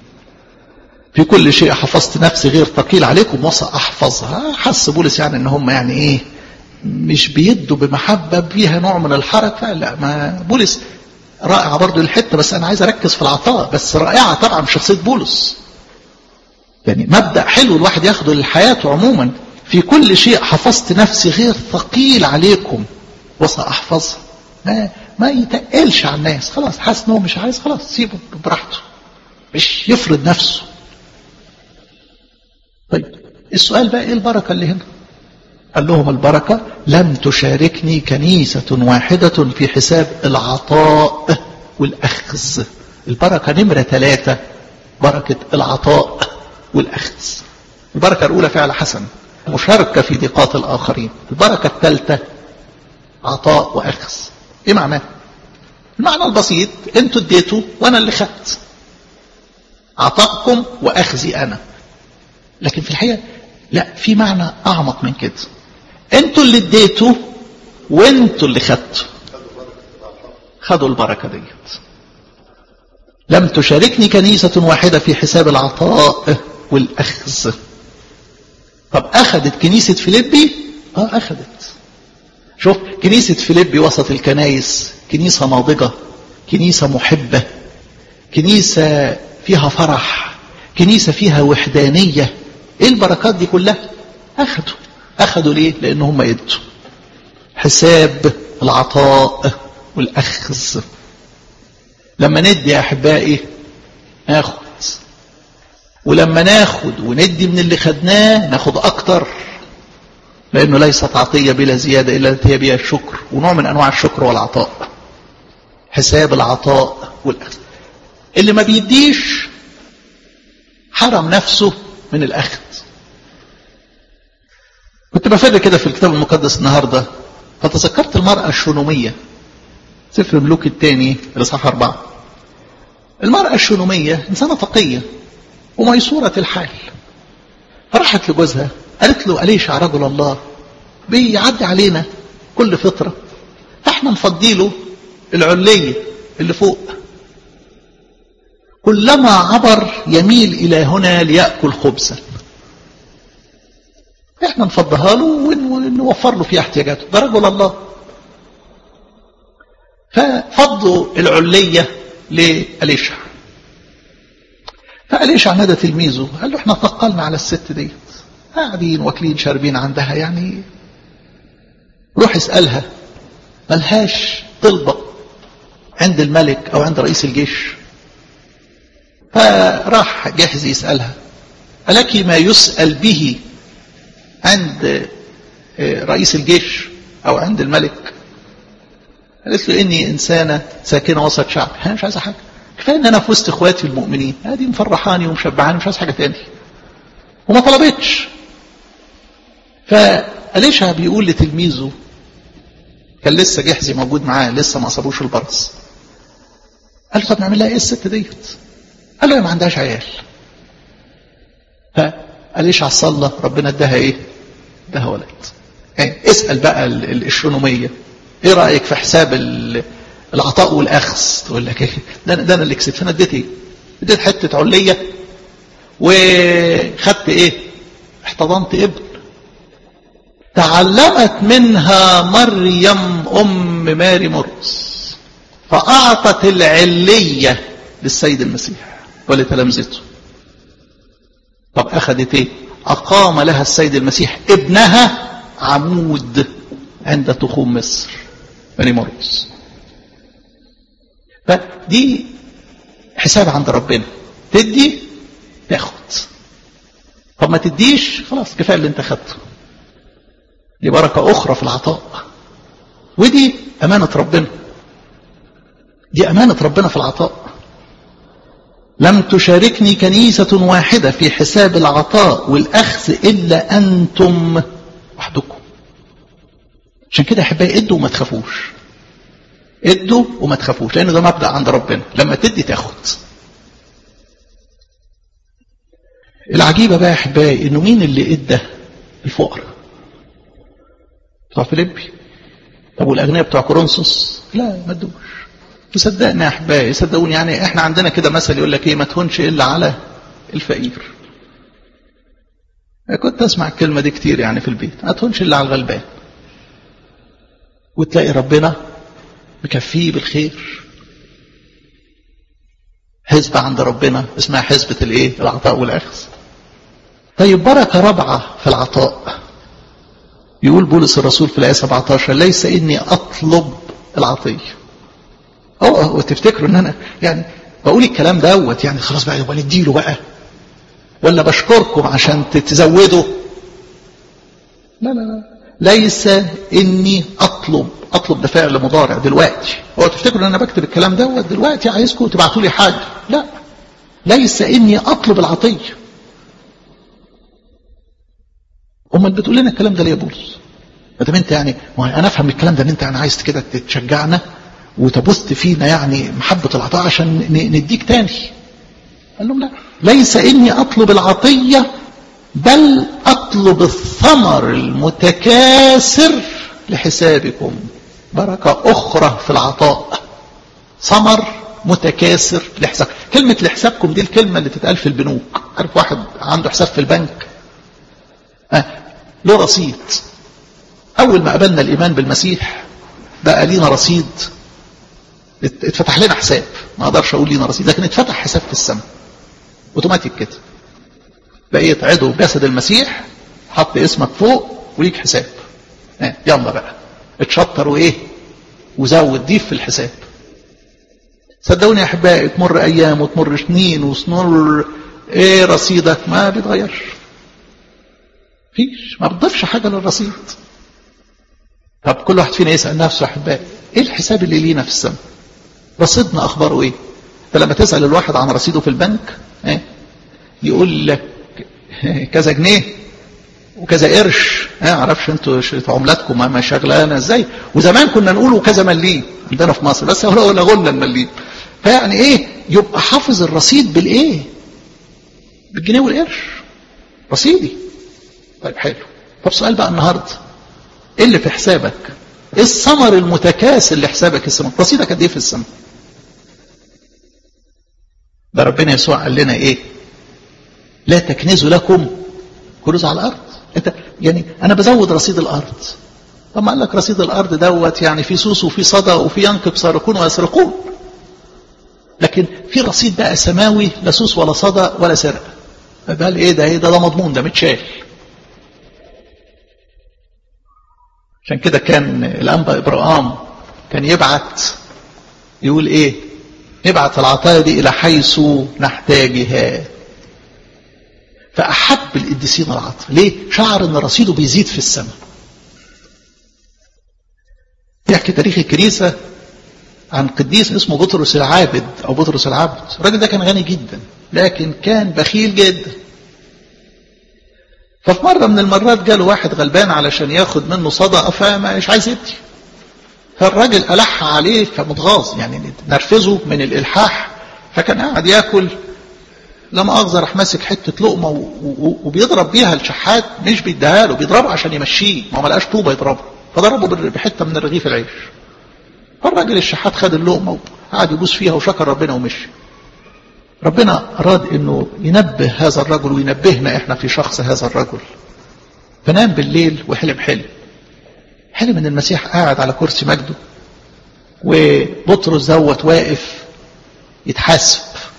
في كل شيء حفظت نفسي غير ثقيل عليكم وسأحفظها حس بولس يعني ان هم يعني ايه مش بيدوا بمحبة فيها نوع من الحرج لا ما بولس رائع برضو الحتة بس انا عايز اركز في العطاء بس رائعة طبعا في شخصية بولس يعني مبدأ حلو الواحد ياخده لحياته عموما في كل شيء حفظت نفسي غير ثقيل عليكم وسأحفظها ما ما يتقلش على الناس خلاص حاسس ان هو مش عايز خلاص سيبه براحته مش يفرض نفسه طيب السؤال بقى ايه البركة اللي هنا قال لهم البركة لم تشاركني كنيسة واحدة في حساب العطاء والأخذ البركة نمرة ثلاثة بركة العطاء والأخذ البركة الأولى فعل حسن مشاركة في ضيقات الآخرين البركة الثالثة عطاء وأخذ إيه معناه المعنى البسيط انتوا اديتوا وانا اللي خدت عطاءكم واخذي انا لكن في الحقيقه لا في معنى اعمق من كده انتوا اللي اديتوا وانتوا اللي خدتوا خدوا البركه ديت لم تشاركني كنيسة واحدة في حساب العطاء والأخذ طب أخذت كنيسة فيليبي اه أخذت شوف كنيسة فيليبي وسط الكنايس كنيسة ناضجة كنيسة محبة كنيسة فيها فرح كنيسة فيها وحدانية ايه البركات دي كلها اخدوا اخدوا ليه لان هم ادوا حساب العطاء والاخذ لما ندي يا احبائي ناخد ولما ناخد وندي من اللي خدناه ناخد اكتر لانه ليست عطيه بلا زياده الا التي هي بها الشكر ونوع من انواع الشكر والعطاء حساب العطاء والاخذ اللي ما بيديش حرم نفسه من الاخذ كنت بفرق كده في الكتاب المقدس النهارده فتذكرت المرأة الشونومية سفر ملوك الثاني الإصحاح أربعة المرأة الشونومية إنسانة تقية وميسورة الحال فراحت لجوزها قالت له أليشع رجل الله بيعدي علينا كل فترة فاحنا نفضيله العلية اللي فوق كلما عبر يميل إلى هنا ليأكل خبزا احنا نفضها له ونوفر له فيها احتياجاته ده رجل الله ففضوا العلية لأليشع فأليشع نادى تلميذه قال له احنا ثقلنا على الست ديت قاعدين واكلين شاربين عندها يعني روح اسألها ملهاش طلبة عند الملك أو عند رئيس الجيش فراح جاهز يسألها ألك ما يسأل به عند رئيس الجيش أو عند الملك قالت له إني إنسانة ساكنة وسط شعب أنا مش عايزة حاجة كفاية إن أنا في وسط إخواتي المؤمنين هذه مفرحاني ومشبعاني مش عايز حاجة تاني وما طلبتش فأليشع بيقول لتلميذه كان لسه جحزي موجود معاه لسه ما أصابوش البرص قال له طب نعمل لها إيه الست ديت قال له ما عندهاش عيال فأليشع صلى ربنا اداها إيه اداها ولد يعني اسأل بقى الشونومية ايه رأيك في حساب العطاء والأخذ تقول لك ايه ده, ده انا اللي كسبت انا اديت ايه اديت حتة علية وخدت ايه احتضنت ابن تعلمت منها مريم ام ماري مرقس فاعطت العلية للسيد المسيح ولتلامذته طب اخذت ايه اقام لها السيد المسيح ابنها عمود عند تخوم مصر بني مرقس فدي حساب عند ربنا تدي تاخد طب ما تديش خلاص كفايه اللي انت خدته دي بركه اخرى في العطاء ودي امانه ربنا دي امانه ربنا في العطاء لم تشاركني كنيسة واحدة في حساب العطاء والأخذ إلا أنتم وحدكم عشان كده أحبائي ادوا وما تخافوش ادوا وما تخافوش لأن ده مبدأ عند ربنا لما تدي تاخد العجيبة بقى يا أحبائي إنه مين اللي ادى الفقراء بتوع فيليبي طب والأغنياء بتوع كورنثوس لا ما ادوش وصدقني يا أحبائي صدقوني يعني إحنا عندنا كده مثل يقول لك إيه ما تهونش إلا على الفقير كنت أسمع الكلمة دي كتير يعني في البيت ما تهونش إلا على الغلبان وتلاقي ربنا مكفيه بالخير حزبة عند ربنا اسمها حزبة الايه العطاء والاخذ طيب بركة رابعة في العطاء يقول بولس الرسول في الآية 17 ليس إني أطلب العطية أو وتفتكروا إن أنا يعني بقول الكلام دوت يعني خلاص بقى يبقى نديله بقى ولا بشكركم عشان تزودوا لا لا لا ليس إني أطلب أطلب ده فعل مضارع دلوقتي هو تفتكروا ان انا بكتب الكلام دوت دلوقتي عايزكم تبعتوا لي حاجه لا ليس اني اطلب العطيه امال بتقول لنا الكلام ده ليه يا بولس ما دام انت يعني ما انا افهم الكلام ده ان انت يعني عايز كده تشجعنا وتبث فينا يعني محبه العطاء عشان نديك تاني قال لهم لا ليس اني اطلب العطيه بل اطلب الثمر المتكاثر لحسابكم بركة أخرى في العطاء ثمر متكاثر لحساب كلمة لحسابكم دي الكلمة اللي تتقال في البنوك عارف واحد عنده حساب في البنك آه. له رصيد أول ما قبلنا الإيمان بالمسيح بقى لينا رصيد اتفتح لنا حساب ما أقدرش أقول لينا رصيد لكن اتفتح حساب في السماء اوتوماتيك كده بقيت عضو جسد المسيح حط اسمك فوق وليك حساب آه. يلا بقى اتشطر وايه وزود ضيف في الحساب صدقوني يا احبائي تمر ايام وتمر سنين وسنور ايه رصيدك ما بيتغيرش فيش ما بتضيفش حاجه للرصيد طب كل واحد فينا يسال نفسه يا احبائي ايه الحساب اللي لينا في السماء رصيدنا اخباره ايه فلما تسال الواحد عن رصيده في البنك ايه يقول لك كذا جنيه وكذا قرش ما اعرفش انتوا عملاتكم ما شغلانه ازاي وزمان كنا نقول كذا مليم عندنا في مصر بس هو ولا غلنا المليم فيعني ايه يبقى حافظ الرصيد بالايه بالجنيه والقرش رصيدي طيب حلو طب سؤال بقى النهارده ايه اللي في حسابك ايه الثمر المتكاسل لحسابك السماء رصيدك قد ايه في السماء ده ربنا يسوع قال لنا ايه لا تكنزوا لكم كنوز على الارض انت يعني انا بزود رصيد الارض طب ما قال لك رصيد الارض دوت يعني في سوس وفي صدى وفي ينكب سارقون ويسرقون لكن في رصيد بقى سماوي لا سوس ولا صدى ولا سرقه قال ايه ده ايه ده ده مضمون ده متشال عشان كده كان الانبا ابراهام كان يبعت يقول ايه نبعت العطايا دي الى حيث نحتاجها فاحب القديسين العطاء ليه شعر ان رصيده بيزيد في السماء يحكي تاريخ الكنيسه عن قديس اسمه بطرس العابد او بطرس العبد الراجل ده كان غني جدا لكن كان بخيل جدا ففي مرة من المرات جاله واحد غلبان علشان ياخد منه صدقة فمش عايز يدي فالراجل ألح عليه فمتغاظ يعني نرفزه من الإلحاح فكان قاعد ياكل لما أخذ راح ماسك حتة لقمة وبيضرب بيها الشحات مش بيديها له بيضربه عشان يمشيه ما ما لقاش طوبة يضربه فضربه بحتة من رغيف العيش فالراجل الشحات خد اللقمة وقعد يبوس فيها وشكر ربنا ومشي ربنا أراد أنه ينبه هذا الرجل وينبهنا إحنا في شخص هذا الرجل فنام بالليل وحلم حلم حلم أن المسيح قاعد على كرسي مجده وبطرس دوت واقف يتحاسب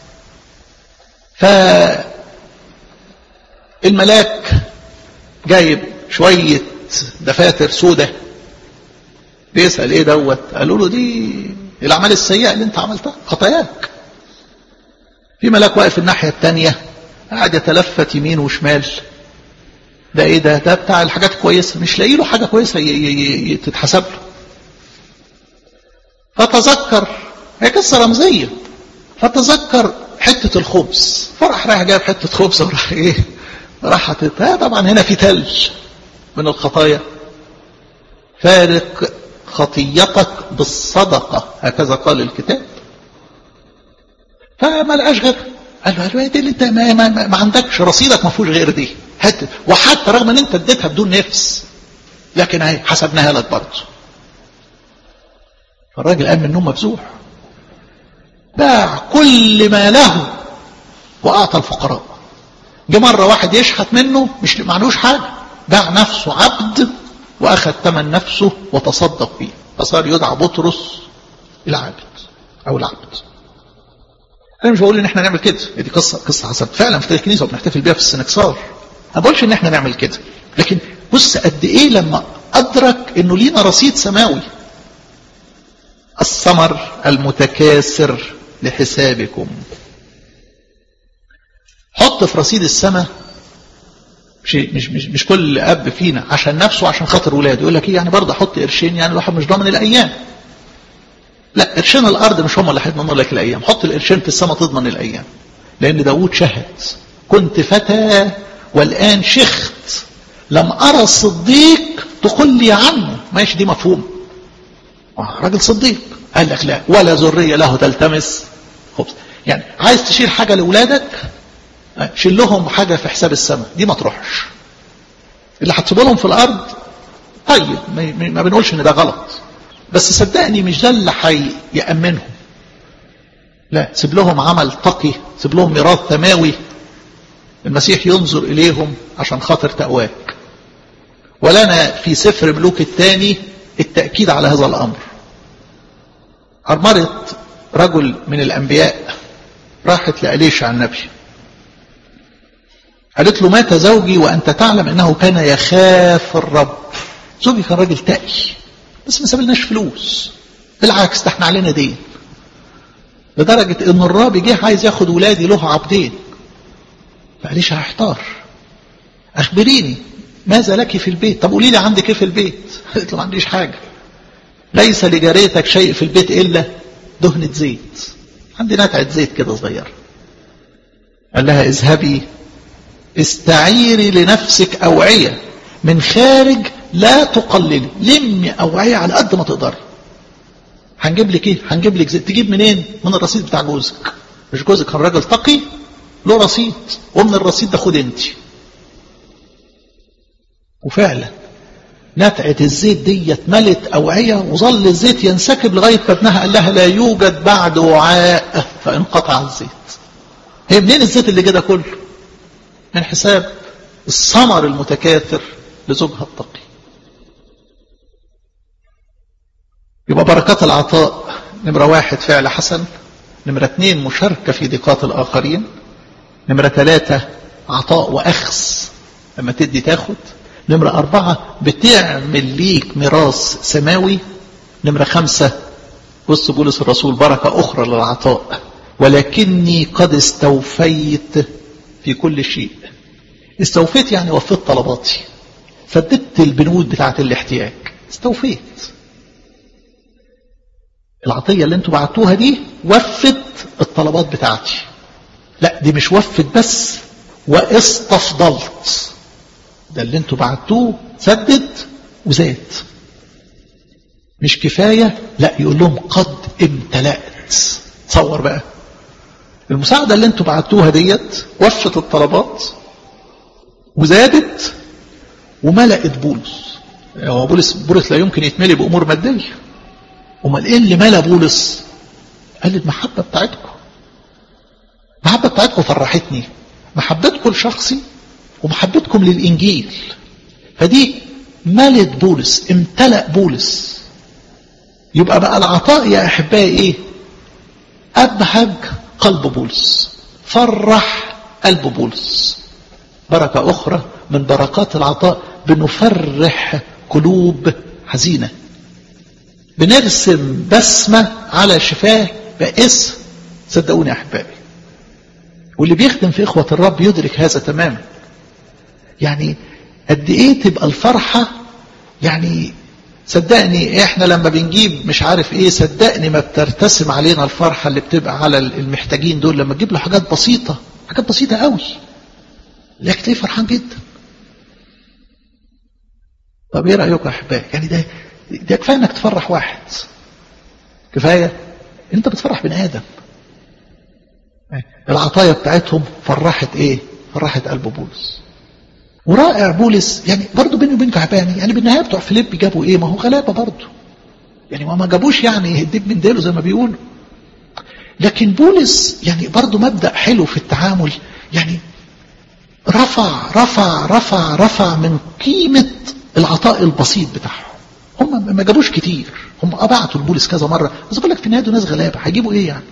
فالملاك جايب شوية دفاتر سودة بيسأل ايه دوت قالوا له دي الأعمال السيئة اللي انت عملتها خطاياك في ملاك واقف الناحية التانية قاعد يتلفت يمين وشمال ده ايه ده ده بتاع الحاجات كويسة مش لاقي له حاجة كويسة تتحسب له فتذكر هي قصة رمزية فتذكر حتة الخبز فراح رايح جايب حتة خبز وراح ايه راح حاططها طبعا هنا في تلج من الخطايا فارق خطيتك بالصدقة هكذا قال الكتاب فما لقاش غير قال له قال له اللي انت ما, ما, ما, ما عندكش رصيدك ما فيهوش غير دي هات وحتى رغم ان انت اديتها بدون نفس لكن اهي حسبناها لك برضه فالراجل قام من النوم مفزوع باع كل ما له واعطى الفقراء جه مره واحد يشحت منه مش معلوش حاجه باع نفسه عبد واخذ ثمن نفسه وتصدق به فصار يدعى بطرس العابد او العبد انا مش بقول ان احنا نعمل كده دي قصه قصه حصلت فعلا في الكنيسه وبنحتفل بيها في السنكسار ما بقولش ان احنا نعمل كده لكن بص قد ايه لما ادرك انه لينا رصيد سماوي الثمر المتكاثر لحسابكم حط في رصيد السماء مش مش مش مش كل اب فينا عشان نفسه عشان خاطر ولاده يقول لك ايه يعني برضه احط قرشين يعني الواحد مش ضامن الايام لا قرشين الارض مش هم اللي هيضمنوا لك الايام حط القرشين في السماء تضمن الايام لان داوود شهد كنت فتى والان شخت لم ارى الصديق تقول لي عنه ماشي دي مفهوم راجل صديق قال لك لا ولا ذريه له تلتمس خبز يعني عايز تشيل حاجه لاولادك شيل لهم حاجه في حساب السماء دي ما تروحش اللي هتسيبه لهم في الارض طيب ما بنقولش ان ده غلط بس صدقني مش ده اللي هيأمنهم لا سيب لهم عمل تقي سيب لهم ميراث سماوي المسيح ينظر إليهم عشان خاطر تقواك ولنا في سفر ملوك الثاني التأكيد على هذا الأمر أرمرة رجل من الأنبياء راحت لأليشع النبي قالت له مات زوجي وأنت تعلم أنه كان يخاف الرب زوجي كان راجل تقي بس ما سابلناش فلوس بالعكس ده احنا علينا دين لدرجة ان الرابي جه عايز ياخد ولادي له عبدين فقاليش هحتار اخبريني ماذا لك في البيت طب قولي لي عندك ايه في البيت قالت له ما عنديش حاجة ليس لجاريتك شيء في البيت الا دهنة زيت عندي نتعة زيت كده صغيرة قال لها اذهبي استعيري لنفسك اوعية من خارج لا تقللي لمي اوعية على قد ما تقدري هنجيب لك ايه هنجيب لك زيت تجيب منين من الرصيد بتاع جوزك مش جوزك كان راجل تقي له رصيد ومن الرصيد ده خد انت وفعلا نتعة الزيت ديت ملت أوعية وظل الزيت ينسكب لغاية ما ابنها قال لها لا يوجد بعد وعاء فانقطع الزيت هي منين الزيت اللي كده كله من حساب الثمر المتكاثر لزوجها التقي يبقى بركات العطاء نمرة واحد فعل حسن نمرة اثنين مشاركة في ضيقات الآخرين نمرة ثلاثة عطاء وأخذ لما تدي تاخد نمرة أربعة بتعمل ليك ميراث سماوي نمرة خمسة بص بولس الرسول بركة أخرى للعطاء ولكني قد استوفيت في كل شيء استوفيت يعني وفيت طلباتي سددت البنود بتاعت الاحتياج استوفيت العطية اللي انتوا بعتوها دي وفت الطلبات بتاعتي لا دي مش وفت بس واستفضلت ده اللي انتوا بعتوه سدد وزاد مش كفاية لا يقول لهم قد امتلأت تصور بقى المساعدة اللي انتوا بعتوها ديت وفت الطلبات وزادت وملأت بولس هو بولس بولس لا يمكن يتملي بأمور مادية امال ايه اللي ملا بولس قال المحبة بتاعتكم المحبة بتاعتكم فرحتني محبتكم لشخصي ومحبتكم للإنجيل فدي ملت بولس امتلأ بولس يبقى بقى العطاء يا أحبائي إيه أبهج قلب بولس فرح قلب بولس بركة أخرى من بركات العطاء بنفرح قلوب حزينة بنرسم بسمة على شفاه باسم صدقوني يا أحبائي واللي بيخدم في إخوة الرب يدرك هذا تماما يعني قد ايه تبقى الفرحة يعني صدقني احنا لما بنجيب مش عارف ايه صدقني ما بترتسم علينا الفرحة اللي بتبقى على المحتاجين دول لما تجيب له حاجات بسيطة حاجات بسيطة قوي لكن تلاقيه فرحان جدا طب ايه رأيكم يا احبائي يعني ده ده كفاية انك تفرح واحد كفاية انت بتفرح بني ادم العطايا بتاعتهم فرحت ايه فرحت قلب بولس ورائع بولس يعني برضه بيني وبينك حباني يعني بالنهايه بتوع فيليب جابوا ايه ما هو غلابه برضه يعني ما جابوش يعني الدب من ديله زي ما بيقولوا لكن بولس يعني برضه مبدا حلو في التعامل يعني رفع رفع رفع رفع من قيمه العطاء البسيط بتاعهم هم ما جابوش كتير هم بعتوا لبولس كذا مره بس بقول لك في النهايه دول ناس غلابه هيجيبوا ايه يعني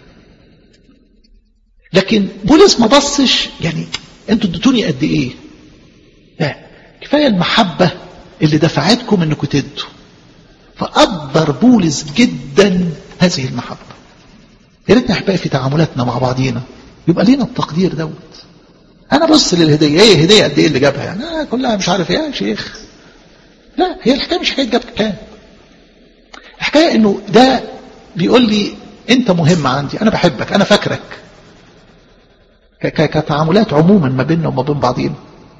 لكن بولس ما بصش يعني انتوا اديتوني قد ايه لا كفايه المحبه اللي دفعتكم انكم تدوا فقدر بولس جدا هذه المحبه يا ريتنا احبائي في تعاملاتنا مع بعضينا يبقى لينا التقدير دوت انا بص للهديه ايه هديه قد ايه اللي جابها يعني آه كلها مش عارف ايه يا شيخ لا هي الحكايه مش حكايه جاب كام الحكايه انه ده بيقول لي انت مهم عندي انا بحبك انا فاكرك كتعاملات عموما ما بيننا وما بين بعضينا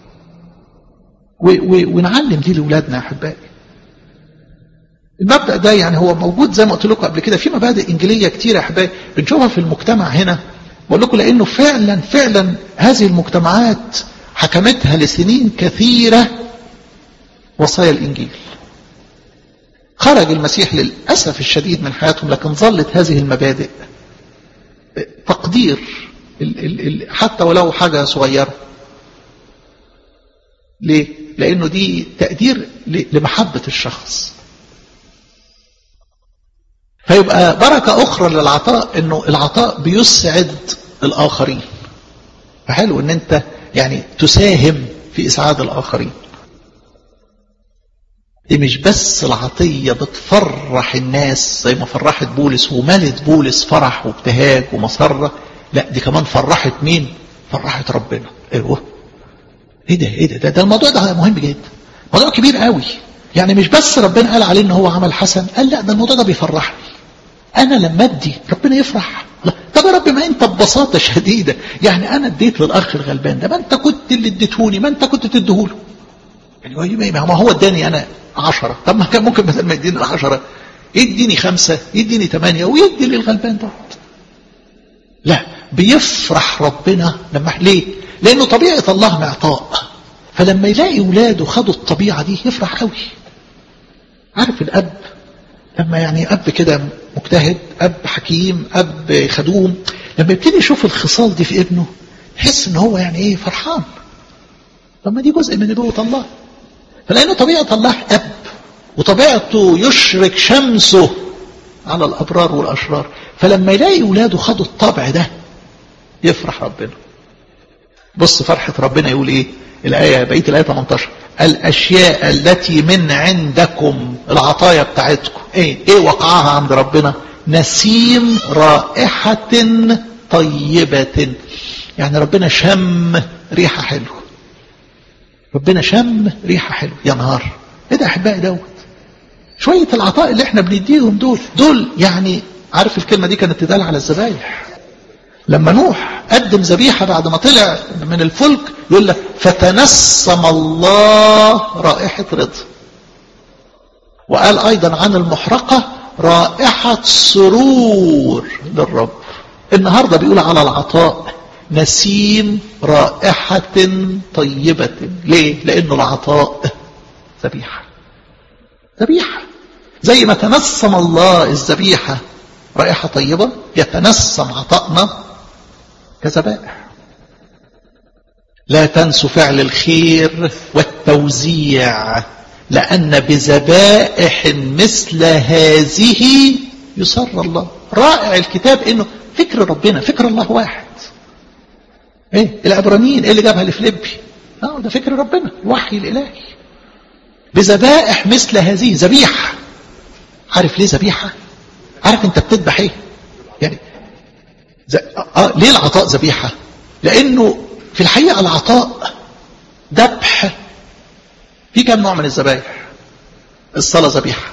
ونعلم دي لاولادنا يا احبائي المبدا ده يعني هو موجود زي ما قلت لكم قبل كده في مبادئ انجيليه كتير يا احبائي بنشوفها في المجتمع هنا بقول لكم لانه فعلا فعلا هذه المجتمعات حكمتها لسنين كثيره وصايا الانجيل خرج المسيح للاسف الشديد من حياتهم لكن ظلت هذه المبادئ تقدير حتى ولو حاجه صغيره ليه؟ لأنه دي تقدير لمحبة الشخص فيبقى بركة أخرى للعطاء أنه العطاء بيسعد الآخرين فحلو أن أنت يعني تساهم في إسعاد الآخرين دي مش بس العطية بتفرح الناس زي ما فرحت بولس وملت بولس فرح وابتهاج ومسرة لا دي كمان فرحت مين فرحت ربنا ايوه ايه ده ايه ده ده, ده الموضوع ده مهم جدا موضوع كبير قوي يعني مش بس ربنا قال عليه ان هو عمل حسن قال لا ده الموضوع ده بيفرحني انا لما ادي ربنا يفرح لا طب يا رب ما انت ببساطه شديده يعني انا اديت للاخ الغلبان ده ما انت كنت اللي اديتهوني ما انت كنت تديهوله يعني ما هو اداني انا عشرة طب ما كان ممكن بدل ما يديني العشرة يديني خمسة يديني ثمانية ويدي للغلبان ده لا بيفرح ربنا لما ليه لانه طبيعة الله معطاء فلما يلاقي ولاده خدوا الطبيعة دي يفرح قوي عارف الأب لما يعني أب كده مجتهد أب حكيم أب خدوم لما يبتدي يشوف الخصال دي في ابنه يحس ان هو يعني ايه فرحان طب ما دي جزء من نبوة الله فلأن طبيعة الله أب وطبيعته يشرك شمسه على الأبرار والأشرار فلما يلاقي ولاده خدوا الطبع ده يفرح ربنا بص فرحة ربنا يقول ايه الآية بقية الآية 18 الأشياء التي من عندكم العطايا بتاعتكم ايه ايه وقعها عند ربنا نسيم رائحة طيبة يعني ربنا شم ريحة حلوة ربنا شم ريحة حلوة يا نهار ايه ده احبائي دوت شوية العطاء اللي احنا بنديهم دول دول يعني عارف الكلمة دي كانت تدال على الذبايح لما نوح قدم ذبيحة بعد ما طلع من الفلك يقول لك فتنسم الله رائحة رضا وقال أيضا عن المحرقة رائحة سرور للرب النهاردة بيقول على العطاء نسيم رائحة طيبة ليه؟ لأنه العطاء ذبيحة ذبيحة زي ما تنسم الله الذبيحة رائحة طيبة يتنسم عطائنا كذبائح لا تنسوا فعل الخير والتوزيع لأن بذبائح مثل هذه يسر الله رائع الكتاب انه فكر ربنا فكر الله واحد ايه العبرانيين ايه اللي جابها لفليبي اه ده فكر ربنا الوحي الالهي بذبائح مثل هذه ذبيحه عارف ليه ذبيحه عارف انت بتذبح ايه يعني ز... آه ليه العطاء ذبيحه لانه في الحقيقه العطاء ذبح في كم نوع من الذبائح الصلاه ذبيحه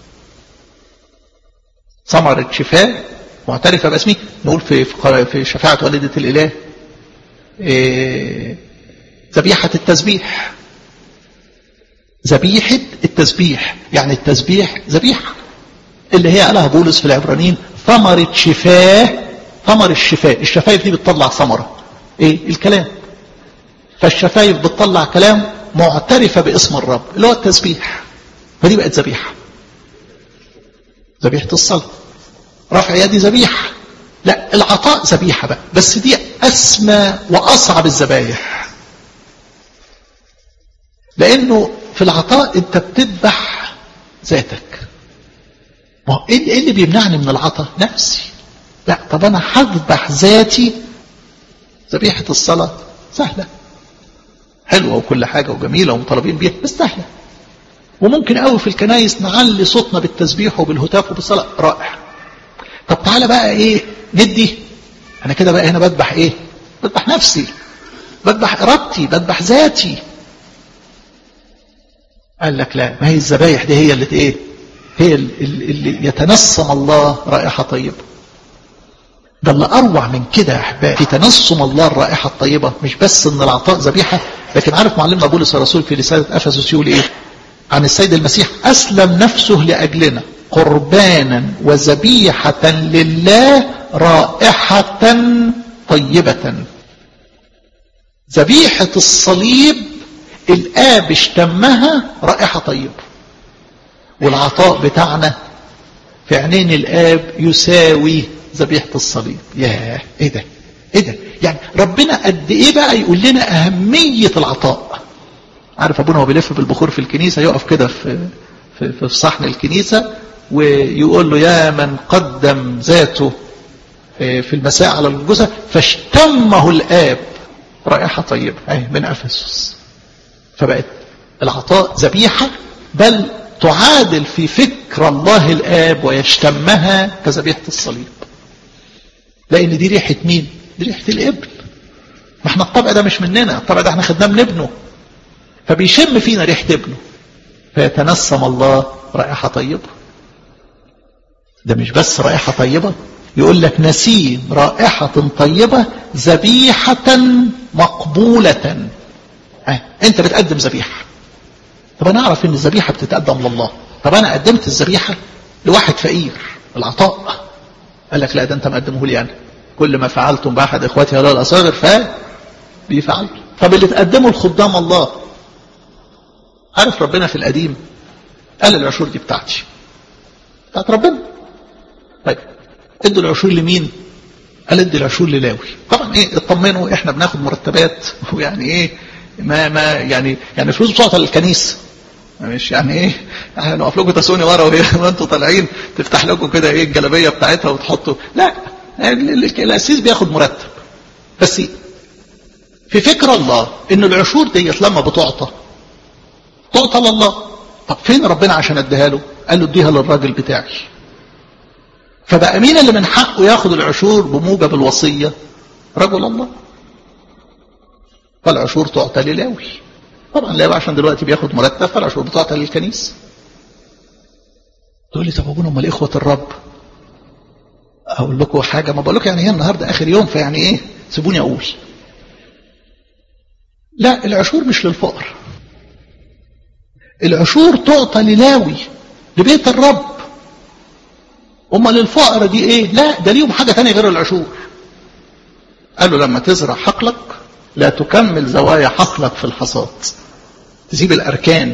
ثمرة شفاء معترفة باسمي نقول في في شفاعة والدة الإله ذبيحة التسبيح ذبيحة التسبيح يعني التسبيح ذبيحة اللي هي قالها بولس في العبرانيين ثمرة شفاء ثمر الشفاء الشفايف دي بتطلع ثمرة ايه الكلام فالشفايف بتطلع كلام معترفة باسم الرب اللي هو التسبيح فدي بقت ذبيحة ذبيحة الصلاة رفع يدي ذبيحة لا العطاء ذبيحة بقى بس دي أسمى وأصعب الذبايح لأنه في العطاء أنت بتذبح ذاتك ما هو إيه اللي بيمنعني من العطاء نفسي لا طب أنا هذبح ذاتي ذبيحة الصلاة سهلة حلوة وكل حاجة وجميلة ومطالبين بيها بس سهلة وممكن قوي في الكنايس نعلي صوتنا بالتسبيح وبالهتاف وبالصلاة رائع طب تعالى بقى ايه ندي انا كده بقى هنا بذبح ايه بذبح نفسي بذبح ارادتي بذبح ذاتي قال لك لا ما هي الذبايح دي هي اللي ايه هي اللي يتنسم الله رائحة طيبة ده اللي أروع من كده يا أحبابي في تنسم الله الرائحة الطيبة مش بس إن العطاء ذبيحة لكن عارف معلمنا بولس الرسول في رسالة أفسس يقول إيه عن السيد المسيح أسلم نفسه لأجلنا قربانا وذبيحة لله رائحة طيبة ذبيحة الصليب الآب اشتمها رائحة طيبة والعطاء بتاعنا في عينين الآب يساوي ذبيحة الصليب ياه ايه ده ايه ده يعني ربنا قد ايه بقى يقول لنا اهمية العطاء عارف ابونا هو بيلف بالبخور في الكنيسة يقف كده في في, في صحن الكنيسة ويقول له يا من قدم ذاته في المساء على الجثة فاشتمه الآب رائحة طيبة أي من أفسس فبقت العطاء ذبيحة بل تعادل في فكر الله الآب ويشتمها كذبيحة الصليب لأن دي ريحة مين؟ دي ريحة الابن ما احنا الطبع ده مش مننا الطبع ده احنا خدناه من ابنه فبيشم فينا ريحة ابنه فيتنسم الله رائحة طيبة ده مش بس رائحة طيبة يقول لك نسيم رائحة طيبة ذبيحة مقبولة اه انت بتقدم ذبيحة طب انا اعرف ان الذبيحة بتتقدم لله طب انا قدمت الذبيحة لواحد فقير العطاء قال لك لا ده انت مقدمه لي انا كل ما فعلتم باحد اخواتي هؤلاء الاصاغر ف بيفعلوا طب اللي تقدمه لخدام الله عارف ربنا في القديم قال العشور دي بتاعتي بتاعت ربنا طيب ادوا العشور لمين قال ادي العشور للاوي طبعا ايه اطمنوا احنا بناخد مرتبات ويعني ايه ما ما يعني يعني الفلوس بتوعها للكنيسه مش يعني ايه احنا نقف لكم تسوني ورا وانتوا طالعين تفتح لكم كده ايه الجلابيه بتاعتها وتحطوا لا القسيس بياخد مرتب بس في فكر الله ان العشور ديت لما بتعطى تعطى لله طب فين ربنا عشان اديها له قال له اديها للراجل بتاعي فبقى مين اللي من حقه ياخد العشور بموجب الوصيه رجل الله فالعشور تعطى للاوي طبعا لاوي عشان دلوقتي بياخد مرتب فالعشور بتعطى للكنيسه تقول لي طب ابونا امال اخوه الرب اقول لكم حاجه ما بقول لكم يعني هي النهارده اخر يوم فيعني ايه سيبوني اقول لا العشور مش للفقر العشور تعطى للاوي لبيت الرب امال للفقر دي ايه لا ده ليهم حاجه ثانيه غير العشور قالوا لما تزرع حقلك لا تكمل زوايا حقلك في الحصاد تسيب الاركان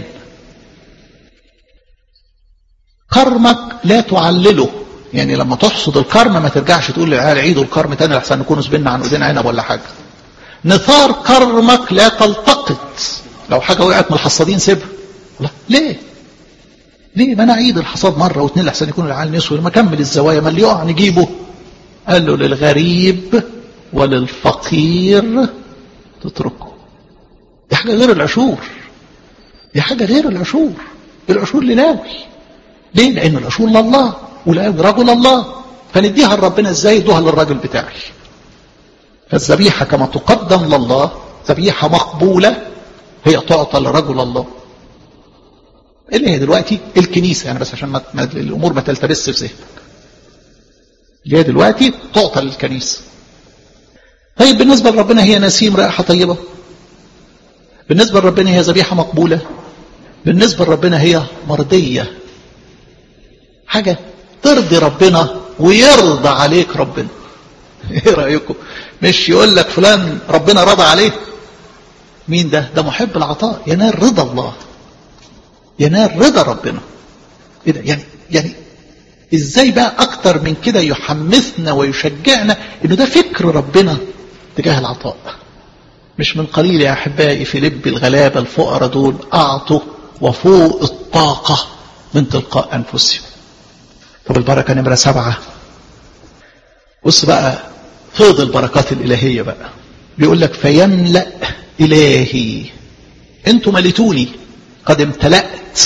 كرمك لا تعلله يعني لما تحصد الكرم ما ترجعش تقول للعيال عيدوا الكرم تاني لحسن نكونوا سبنا عن ايدين عنب ولا حاجه نثار كرمك لا تلتقط لو حاجه وقعت من الحصادين سيبها لا ليه ليه ما انا اعيد الحصاد مره واثنين لحسن يكون العيال نسوا لما كمل الزوايا ما اللي يقع نجيبه قال له للغريب وللفقير تتركه دي حاجه غير العشور دي حاجه غير العشور العشور للاوي ليه لان العشور لله ولاوي رجل الله فنديها لربنا ازاي ادوها للراجل بتاعي فالذبيحه كما تقدم لله ذبيحه مقبوله هي تعطى لرجل الله اللي هي دلوقتي الكنيسه يعني بس عشان ما الامور ما تلتبسش في ذهنك اللي هي دلوقتي تعطى للكنيسه طيب بالنسبه لربنا هي نسيم رائحه طيبه بالنسبه لربنا هي ذبيحه مقبوله بالنسبه لربنا هي مرضيه حاجه ترضي ربنا ويرضى عليك ربنا ايه رايكم مش يقول لك فلان ربنا رضى عليه مين ده ده محب العطاء ينال رضا الله ينال رضا ربنا ايه ده يعني يعني ازاي بقى اكتر من كده يحمسنا ويشجعنا انه ده فكر ربنا تجاه العطاء مش من قليل يا احبائي في لب الغلابه الفقراء دول اعطوا وفوق الطاقه من تلقاء انفسهم طب البركه نمره سبعه بص بقى فيض البركات الالهيه بقى بيقول لك فيملا الهي انتوا ملتوني قد امتلأت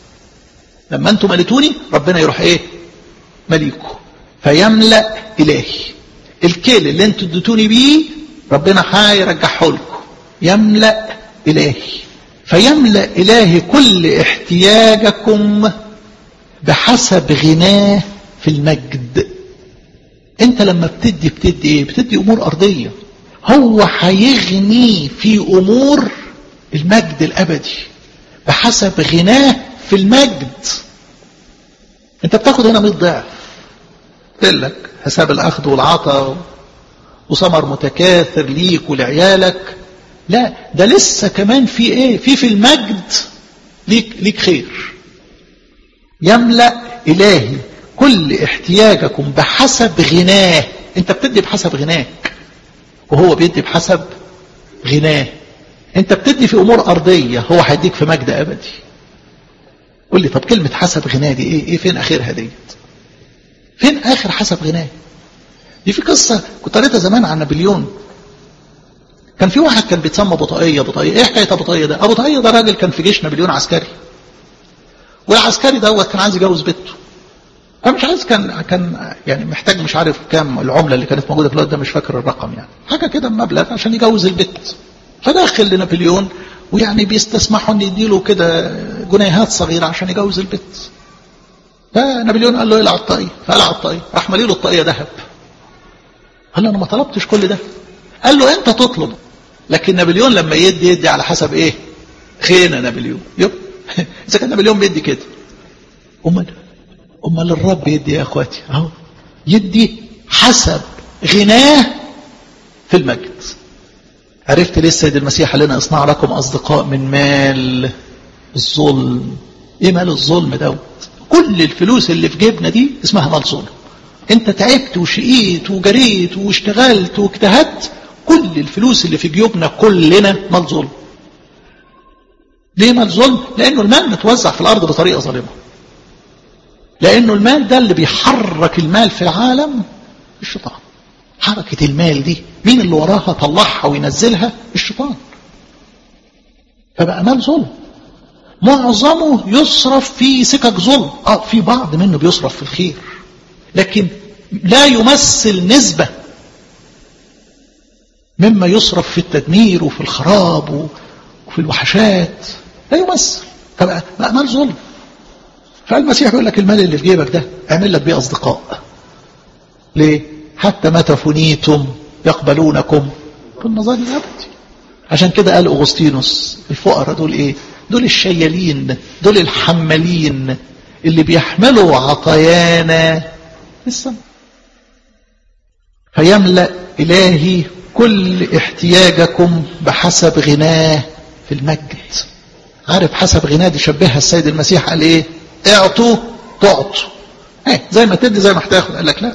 لما انتوا ملتوني ربنا يروح ايه مليكوا فيملأ إلهي الكيل اللي انتوا اديتوني بيه ربنا هيرجعه لكم يملأ إلهي فيملأ إلهي كل احتياجكم بحسب غناه في المجد انت لما بتدي بتدي ايه بتدي امور ارضيه هو هيغني في امور المجد الابدي بحسب غناه في المجد انت بتاخد هنا 100 ضعف لك حساب الاخذ والعطاء وثمر متكاثر ليك ولعيالك لا ده لسه كمان في ايه في في المجد ليك ليك خير يملا الهي كل احتياجكم بحسب غناه انت بتدي بحسب غناك وهو بيدي بحسب غناه انت بتدي في امور ارضيه هو هيديك في مجد ابدي قول لي طب كلمه حسب غناه دي ايه ايه فين اخرها ديت فين اخر حسب غناه دي في قصه كنت قريتها زمان عن نابليون كان في واحد كان بيتسمى بطاقيه بطاقيه ايه حكايه ابو طاقيه ده ابو طاقيه ده راجل كان في جيش نابليون عسكري والعسكري دوت كان عايز يجوز بنته فمش عايز كان كان يعني محتاج مش عارف كام العمله اللي كانت موجوده في الوقت ده مش فاكر الرقم يعني حاجه كده مبلغ عشان يجوز البنت فداخل لنابليون ويعني بيستسمحوا ان يديله كده جنيهات صغيره عشان يجوز البنت فنابليون قال له العب الطاقيه فقلع الطاقيه راح مالي له الطاقيه ذهب قال له انا ما طلبتش كل ده قال له انت تطلب لكن نابليون لما يدي يدي على حسب ايه خينا نابليون يب اذا كان نابليون بيدي كده امال امال الرب يدي يا اخواتي اهو يدي حسب غناه في المجد عرفت ليه السيد المسيح لنا اصنع لكم اصدقاء من مال الظلم ايه مال الظلم دوت كل الفلوس اللي في جيبنا دي اسمها مال ظلم انت تعبت وشقيت وجريت واشتغلت واجتهدت كل الفلوس اللي في جيوبنا كلنا مال ظلم ليه مال ظلم لانه المال متوزع في الارض بطريقه ظالمه لانه المال ده اللي بيحرك المال في العالم الشيطان حركه المال دي مين اللي وراها طلعها وينزلها الشيطان فبقى مال ظلم معظمه يصرف في سكك ظلم اه في بعض منه بيصرف في الخير لكن لا يمثل نسبة مما يصرف في التدمير وفي الخراب وفي الوحشات لا يمثل فبقى بقى مال ظلم فالمسيح بيقول لك المال اللي في جيبك ده اعمل لك بيه اصدقاء ليه حتى متى فنيتم يقبلونكم في النظام الابدي عشان كده قال اغسطينوس الفقراء دول ايه دول الشيالين دول الحمالين اللي بيحملوا عطايانا السماء فيملأ إلهي كل احتياجكم بحسب غناه في المجد عارف حسب غناه دي شبهها السيد المسيح قال ايه اعطوا تعطوا ايه زي ما تدي زي ما هتاخد قال لك لا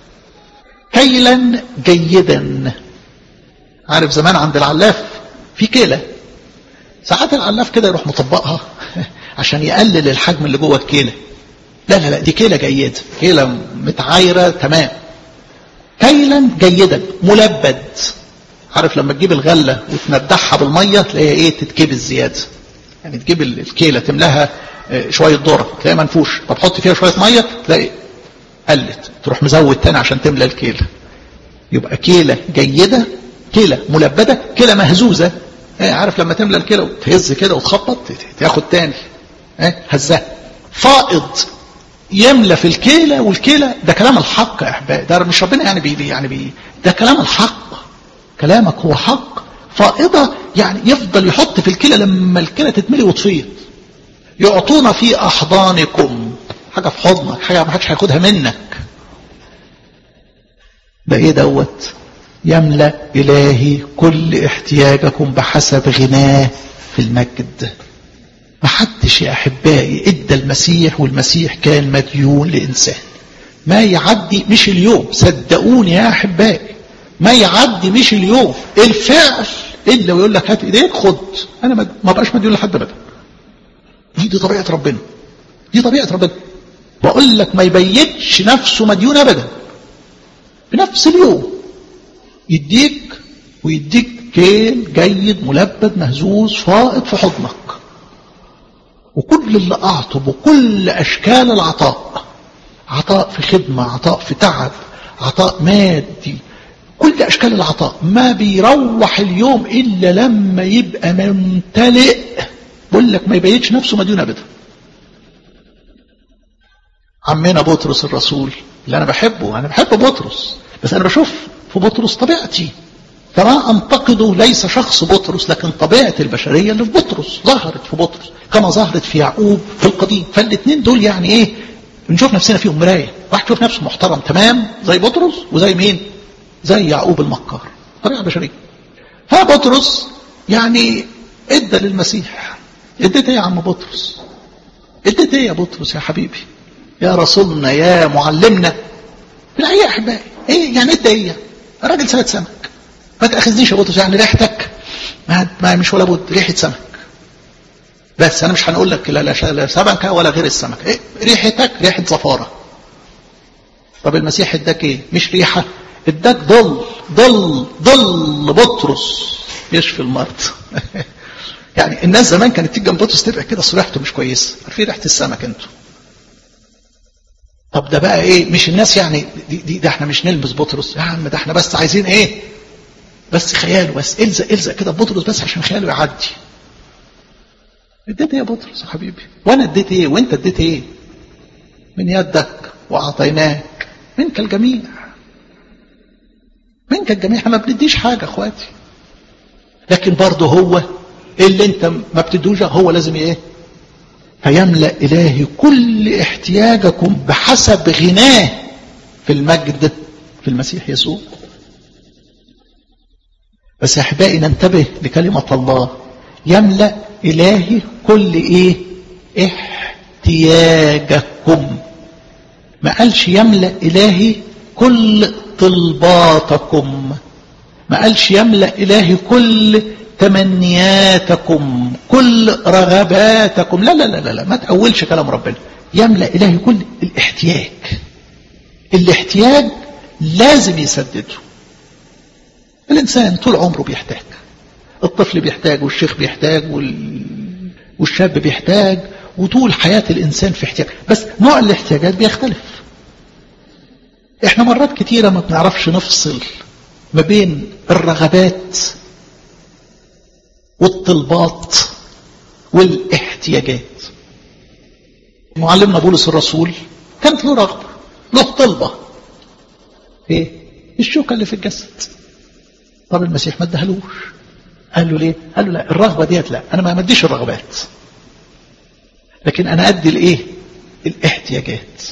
كيلا جيدا عارف زمان عند العلاف في كيله ساعات العلاف كده يروح مطبقها عشان يقلل الحجم اللي جوه الكيله لا لا لا دي كيله جيده كيله متعايره تمام كيلا جيدا ملبد عارف لما تجيب الغله وتندحها بالميه تلاقيها ايه تتكبس زياده يعني تجيب الكيله تملاها شويه ذره تلاقيها منفوش طب حط فيها شويه ميه تلاقي قلت تروح مزود تاني عشان تملى الكيله يبقى كيله جيده كيله ملبده كيله مهزوزه عارف لما تملى الكيله وتهز كده وتخبط تاخد تاني هزها فائض يملى في الكيله والكيله ده كلام الحق يا احبائي ده مش ربنا يعني بي يعني بي ده كلام الحق كلامك هو حق فائضه يعني يفضل يحط في الكيله لما الكيله تتملي وتفيض يعطونا في احضانكم حاجه في حضنك حاجه ما حدش هياخدها منك ده ايه دوت يملا الهي كل احتياجكم بحسب غناه في المجد ما حدش يا احبائي ادى المسيح والمسيح كان مديون لانسان ما يعدي مش اليوم صدقوني يا احبائي ما يعدي مش اليوم الفعل الا ويقول لك هات ايديك خد انا ما بقاش مديون لحد ابدا دي دي طبيعه ربنا دي طبيعه ربنا بقول لك ما يبيتش نفسه مديون ابدا بنفس اليوم يديك ويديك كيل جيد ملبد مهزوز فائض في حضنك وكل اللي أعطوا بكل أشكال العطاء عطاء في خدمة عطاء في تعب عطاء مادي كل أشكال العطاء ما بيروح اليوم إلا لما يبقى ممتلئ بقول لك ما يبيتش نفسه مديون أبدا عمنا بطرس الرسول اللي أنا بحبه أنا بحب بطرس بس أنا بشوف في بطرس طبيعتي فما أنتقده ليس شخص بطرس لكن طبيعة البشرية اللي في بطرس ظهرت في بطرس كما ظهرت في يعقوب في القديم فالاثنين دول يعني ايه بنشوف نفسنا فيهم مراية واحد يشوف نفسه محترم تمام زي بطرس وزي مين زي يعقوب المكار طريقة بشرية فبطرس يعني ادى للمسيح اديت ايه يا عم بطرس اديت ايه يا بطرس يا حبيبي يا رسولنا يا معلمنا بالحقيقة يا احبائي ايه يعني ادى ايه الراجل سمك سمك ما تاخذنيش يا بطرس يعني ريحتك ما, ما مش ولا بد ريحه سمك بس انا مش هنقول لك لا لا سمكه ولا غير السمك إيه؟ ريحتك ريحه زفاره طب المسيح اداك ايه مش ريحه اداك ظل ظل ظل بطرس يشفي المرض يعني الناس زمان كانت تيجي جنب بطرس تبقى كده ريحته مش كويسه عارفين ريحه السمك انتوا طب ده بقى ايه مش الناس يعني دي, دي ده احنا مش نلبس بطرس يا عم ده احنا بس عايزين ايه بس خياله بس الزق الزق كده بطرس بس عشان خياله يعدي اديت ايه يا بطرس يا حبيبي وانا اديت ايه وانت اديت ايه من يدك واعطيناك منك الجميع منك الجميع احنا ما بنديش حاجه اخواتي لكن برضه هو اللي انت ما بتدوش هو لازم ايه فيملا الهي كل احتياجكم بحسب غناه في المجد في المسيح يسوع بس يا احبائي ننتبه لكلمه الله يملأ إلهي كل إيه احتياجكم ما قالش يملأ إلهي كل طلباتكم ما قالش يملأ إلهي كل تمنياتكم كل رغباتكم لا لا لا لا, لا. ما تأولش كلام ربنا يملأ إلهي كل الاحتياج الاحتياج لازم يسدده الإنسان طول عمره بيحتاج الطفل بيحتاج والشيخ بيحتاج وال... والشاب بيحتاج وطول حياة الإنسان في احتياج بس نوع الاحتياجات بيختلف احنا مرات كتيرة ما بنعرفش نفصل ما بين الرغبات والطلبات والاحتياجات معلمنا بولس الرسول كانت له رغبة له طلبة ايه الشوكة اللي في الجسد طب المسيح ما ادهلوش قال له ليه قال له لا الرغبة ديت لا انا ما مديش الرغبات لكن انا ادي الايه الاحتياجات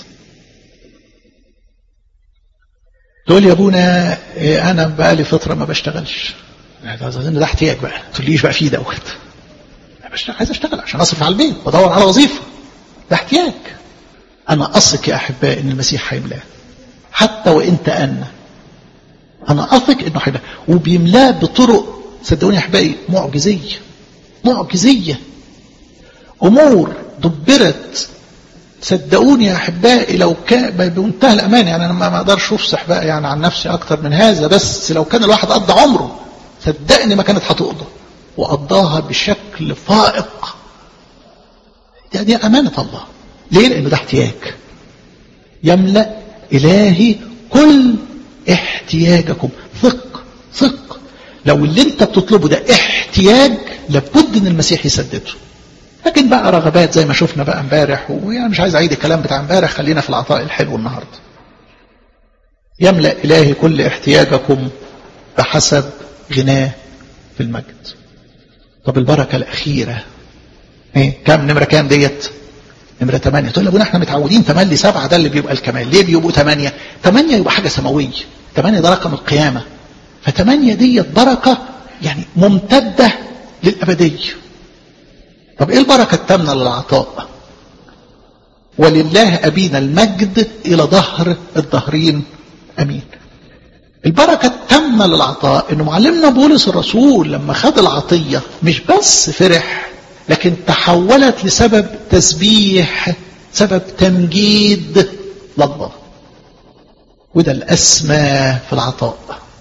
تقول يا ابونا إيه انا بقالي فتره ما بشتغلش اظن ده احتياج بقى ما تقوليش بقى فيه دوت عايز اشتغل عشان اصرف على البيت بدور على وظيفه ده احتياج انا اثق يا احبائي ان المسيح هيملاه حتى وان تأنى انا اثق انه هيملاه وبيملاه بطرق صدقوني يا احبائي معجزيه معجزيه امور دبرت صدقوني يا احبائي لو كان بمنتهى الامان يعني انا ما اقدرش افصح بقى يعني عن نفسي اكتر من هذا بس لو كان الواحد قضى عمره صدقني ما كانت هتقضى وقضاها بشكل فائق دي, دي امانه الله ليه لانه ده احتياج يملا الهي كل احتياجكم ثق ثق لو اللي انت بتطلبه ده احتياج لابد ان المسيح يسدده لكن بقى رغبات زي ما شفنا بقى امبارح ويعني مش عايز اعيد الكلام بتاع امبارح خلينا في العطاء الحلو النهارده يملا الهي كل احتياجكم بحسب غناه في المجد طب البركه الاخيره ايه كام نمره كام ديت نمرة ثمانية تقول لابونا احنا متعودين تملي سبعة ده اللي بيبقى الكمال ليه بيبقوا ثمانية ثمانية يبقى حاجة سماوية ثمانية ده رقم القيامة فثمانية ديت بركة يعني ممتدة للأبدية طب ايه البركة التامنة للعطاء ولله أبينا المجد إلى ظهر الظهرين أمين البركة التامة للعطاء انه معلمنا بولس الرسول لما خد العطية مش بس فرح لكن تحولت لسبب تسبيح سبب تمجيد لله وده الأسمى في العطاء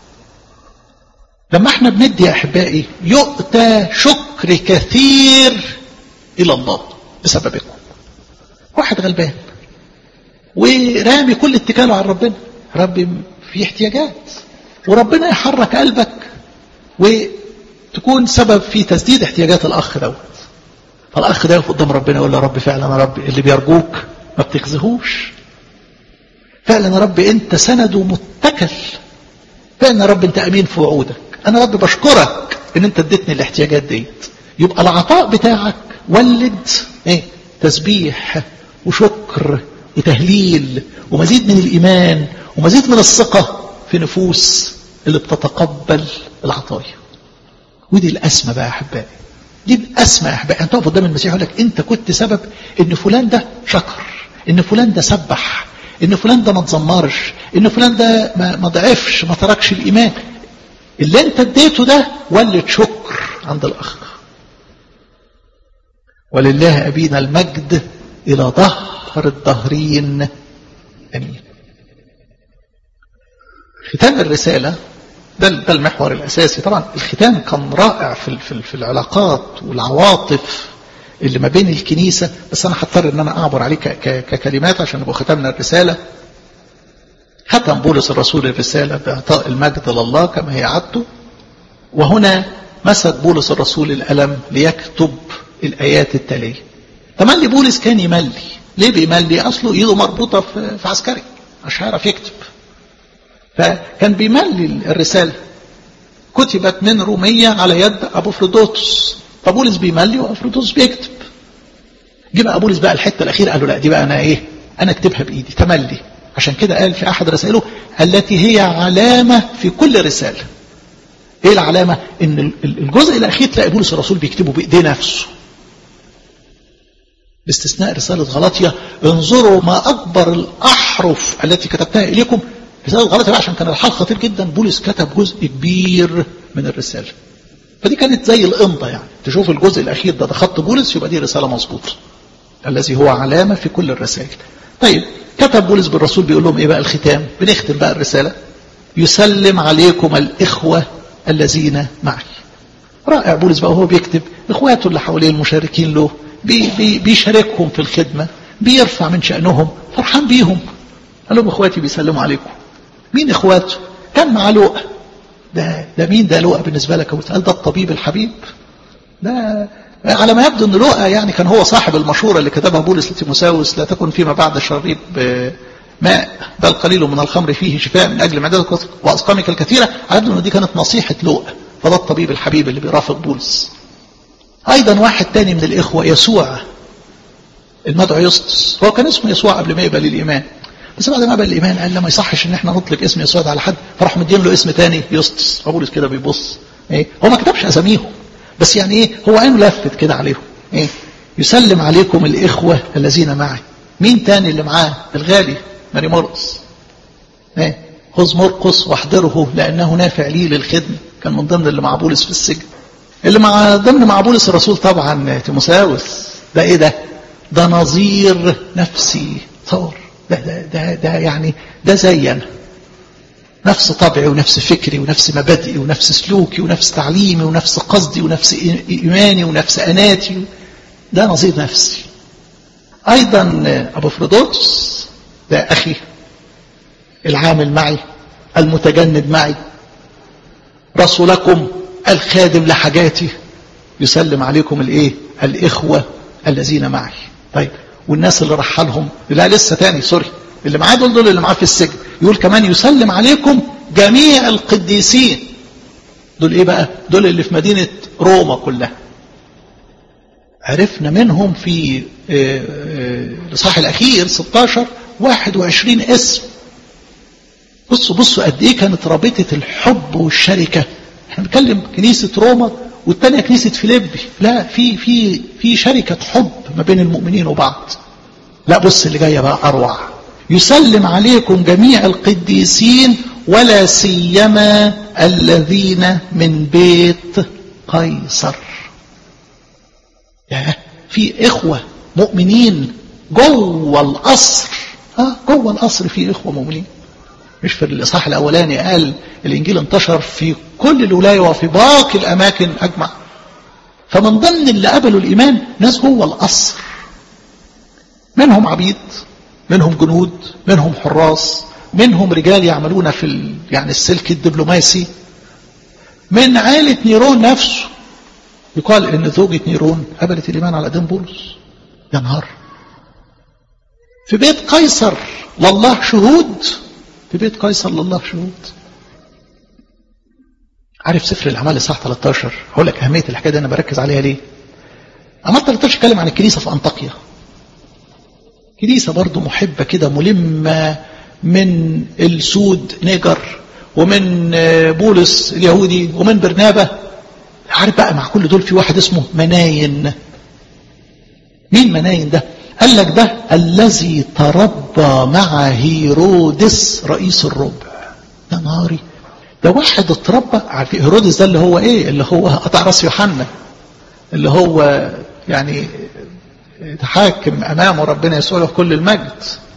لما احنا بندي يا أحبائي يؤتى شكر كثير إلى الله بسببكم واحد غلبان ورامي كل اتكاله على ربنا ربي في احتياجات وربنا يحرك قلبك وتكون سبب في تسديد احتياجات الأخ دوت فالأخ ده يقف قدام ربنا يقول له رب فعلا يا رب اللي بيرجوك ما بتخزهوش فعلا يا رب أنت سند ومتكل فعلا يا رب أنت أمين في وعودك أنا رب بشكرك إن أنت اديتني الاحتياجات ديت يبقى العطاء بتاعك ولد ايه تسبيح وشكر وتهليل ومزيد من الإيمان ومزيد من الثقة في نفوس اللي بتتقبل العطايا ودي الأسمى بقى يا أحبائي دي الأسمى يا أحبائي أنت تقف قدام المسيح يقول لك أنت كنت سبب إن فلان ده شكر إن فلان ده سبح إن فلان ده ما تزمرش إن فلان ده ما, ما ضعفش ما تركش الإيمان اللي أنت اديته ده ولد شكر عند الأخ ولله أبينا المجد إلى ظهر الظهرين أمين ختام الرسالة ده, ده المحور الأساسي طبعا الختام كان رائع في, في, في العلاقات والعواطف اللي ما بين الكنيسة بس أنا هضطر أن أنا أعبر عليه ككلمات عشان نبقى ختمنا الرسالة ختم بولس الرسول الرسالة بإعطاء المجد لله كما هي عادته وهنا مسك بولس الرسول الألم ليكتب الآيات التالية تملي بولس كان يملي ليه بيملي أصله إيده مربوطة في عسكري مش هيعرف يكتب فكان بيملي الرسالة كتبت من رومية على يد أبو فرودوتس فبولس بيملي وأفرودوتس بيكتب جه بقى بولس بقى الحتة الأخيرة قال له لا دي بقى أنا إيه أنا أكتبها بإيدي تملي عشان كده قال في أحد رسائله التي هي علامة في كل رسالة ايه العلامة ان الجزء الاخير تلاقي بولس الرسول بيكتبه بايديه نفسه باستثناء رسالة غلطية انظروا ما اكبر الاحرف التي كتبتها اليكم رسالة غلطية عشان كان الحال خطير جدا بولس كتب جزء كبير من الرسالة فدي كانت زي الامضة يعني تشوف الجزء الاخير ده ده خط بولس يبقى دي رسالة مظبوطة الذي هو علامة في كل الرسائل طيب كتب بولس بالرسول بيقول لهم ايه بقى الختام بنختم بقى الرسالة يسلم عليكم الإخوة الذين معي رائع بولس بقى وهو بيكتب إخواته اللي حواليه المشاركين له بي بي بيشاركهم في الخدمة بيرفع من شأنهم فرحان بيهم قال لهم إخواتي بيسلموا عليكم مين إخواته كان مع لؤى ده ده مين ده لؤى بالنسبة لك قال ده الطبيب الحبيب ده على ما يبدو ان لؤى يعني كان هو صاحب المشورة اللي كتبها بولس لتيموساوس لا تكن فيما بعد شريب ماء بل قليل من الخمر فيه شفاء من أجل معدتك وأسقامك الكثيرة عبدوا أن دي كانت نصيحة لؤى فده الطبيب الحبيب اللي بيرافق بولس أيضا واحد تاني من الإخوة يسوع المدعو يسطس هو كان اسمه يسوع قبل ما يقبل الإيمان بس بعد ما قبل الإيمان قال لا ما يصحش إن احنا نطلق اسم يسوع ده على حد فراح مدين له اسم تاني يسطس فبولس كده بيبص إيه هو ما كتبش أساميهم بس يعني إيه هو عينه لفت كده عليهم إيه يسلم عليكم الإخوة الذين معي مين تاني اللي معاه الغالي ماري مرقس ايه خذ مرقس واحضره لانه نافع لي للخدمه كان من ضمن اللي مع بولس في السجن اللي مع ضمن مع بولس الرسول طبعا تيموساوس ده ايه ده ده نظير نفسي تصور ده, ده, ده, ده يعني ده زي انا نفس طبعي ونفس فكري ونفس مبادئي ونفس سلوكي ونفس تعليمي ونفس قصدي ونفس ايماني ونفس اناتي ده نظير نفسي ايضا ابو فرودوتس ده أخي العامل معي المتجند معي رسولكم الخادم لحاجاتي يسلم عليكم الايه الإخوة الذين معي طيب والناس اللي رحلهم لا لسه تاني سوري اللي معاه دول دول اللي معاه في السجن يقول كمان يسلم عليكم جميع القديسين دول ايه بقى دول اللي في مدينة روما كلها عرفنا منهم في الاصحاح الاخير 16 21 اسم بصوا بصوا قد ايه كانت رابطه الحب والشركه احنا بنتكلم كنيسه روما والثانيه كنيسه فيليبي لا في في في شركه حب ما بين المؤمنين وبعض لا بص اللي جايه بقى اروع يسلم عليكم جميع القديسين ولا سيما الذين من بيت قيصر يا في اخوه مؤمنين جوه القصر اه جوه القصر في اخوه مؤمنين مش في الاصحاح الاولاني قال الانجيل انتشر في كل الولايه وفي باقي الاماكن اجمع فمن ضمن اللي قبلوا الايمان ناس جوه القصر منهم عبيد منهم جنود منهم حراس منهم رجال يعملون في ال... يعني السلك الدبلوماسي من عائلة نيرون نفسه يقال ان زوجة نيرون قبلت الايمان على ايدين بولس يا نهار في بيت قيصر لله شهود في بيت قيصر لله شهود عارف سفر الاعمال اصحاح 13 هقول لك اهميه الحكايه دي انا بركز عليها ليه اعمال 13 اتكلم عن الكنيسه في انطاكيا كنيسه برضه محبه كده ملمه من السود نيجر ومن بولس اليهودي ومن برنابه عارف بقى مع كل دول في واحد اسمه مناين مين مناين ده قال لك ده الذي تربى مع هيرودس رئيس الربع يا نهاري ده واحد اتربى عارف هيرودس ده اللي هو ايه اللي هو قطع راس يوحنا اللي هو يعني تحاكم امامه ربنا يسوع له كل المجد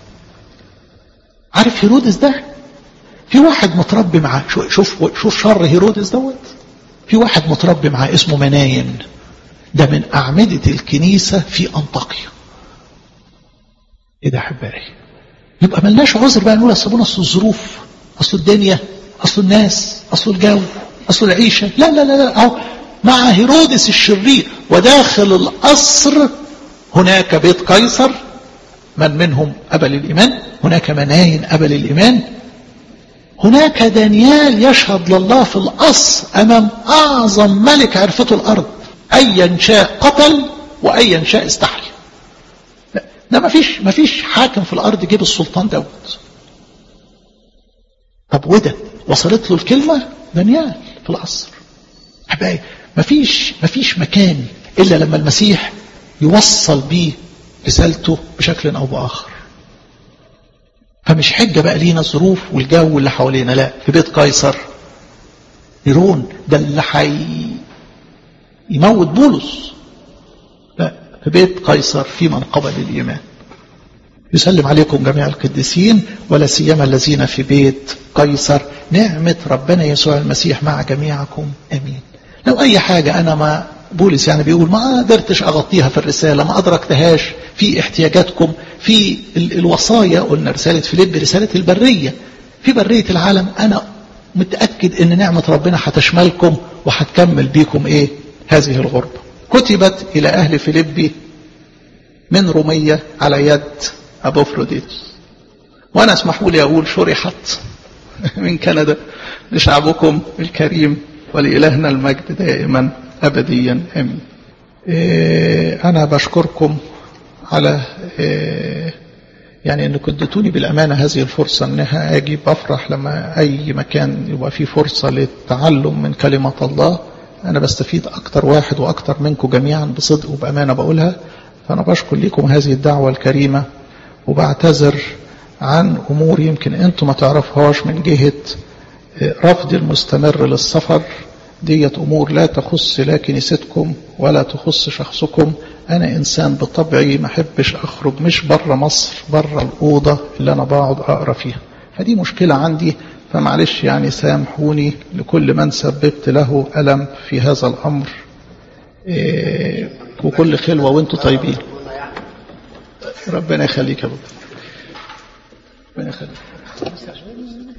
عارف هيرودس ده في واحد متربي معاه شوف شوف شر هيرودس دوت في واحد متربي معاه اسمه مناين ده من أعمدة الكنيسة في أنطاكيا ايه ده احبائي يبقى ملناش عذر بقى نقول اصل اصل الظروف اصل الدنيا اصل الناس اصل الجو اصل العيشه لا لا لا لا اهو مع هيرودس الشرير وداخل القصر هناك بيت قيصر من منهم قبل الايمان هناك مناين قبل الايمان هناك دانيال يشهد لله في القصر امام اعظم ملك عرفته الارض ايا شاء قتل وايا شاء استحيا ده ما فيش ما فيش حاكم في الارض جيب السلطان دوت طب وده وصلت له الكلمه دانيال في القصر أحبائي مفيش مفيش مكان إلا لما المسيح يوصل بيه رسالته بشكل أو بآخر فمش حجة بقى لينا الظروف والجو اللي حوالينا لا في بيت قيصر نيرون ده اللي حي يموت بولس لا في بيت قيصر في من قبل الإيمان يسلم عليكم جميع القديسين ولا سيما الذين في بيت قيصر نعمة ربنا يسوع المسيح مع جميعكم أمين لو أي حاجة أنا ما بولس يعني بيقول ما قدرتش أغطيها في الرسالة ما أدركتهاش في احتياجاتكم في الوصايا قلنا رسالة فيليب رسالة البرية في برية العالم أنا متأكد أن نعمة ربنا هتشملكم وهتكمل بيكم إيه هذه الغربة كتبت إلى أهل فيليبي من رومية على يد أبو فروديتوس وأنا اسمحوا لي أقول شرحت من كندا لشعبكم الكريم ولإلهنا المجد دائما أبديا آمين إيه أنا بشكركم على إيه يعني أن كدتوني بالأمانة هذه الفرصة أنها أجي بفرح لما أي مكان يبقى فيه فرصة للتعلم من كلمة الله أنا بستفيد أكتر واحد وأكتر منكم جميعا بصدق وبأمانة بقولها فأنا بشكر لكم هذه الدعوة الكريمة وبعتذر عن أمور يمكن أنتم ما تعرفهاش من جهة رفض المستمر للسفر ديت أمور لا تخص لا كنيستكم ولا تخص شخصكم أنا إنسان بطبعي ما أحبش أخرج مش بره مصر بره الأوضة اللي أنا بقعد أقرأ فيها فدي مشكلة عندي فمعلش يعني سامحوني لكل من سببت له ألم في هذا الأمر إيه وكل خلوة وانتم طيبين ربنا يخليك يا رب ربنا يخليك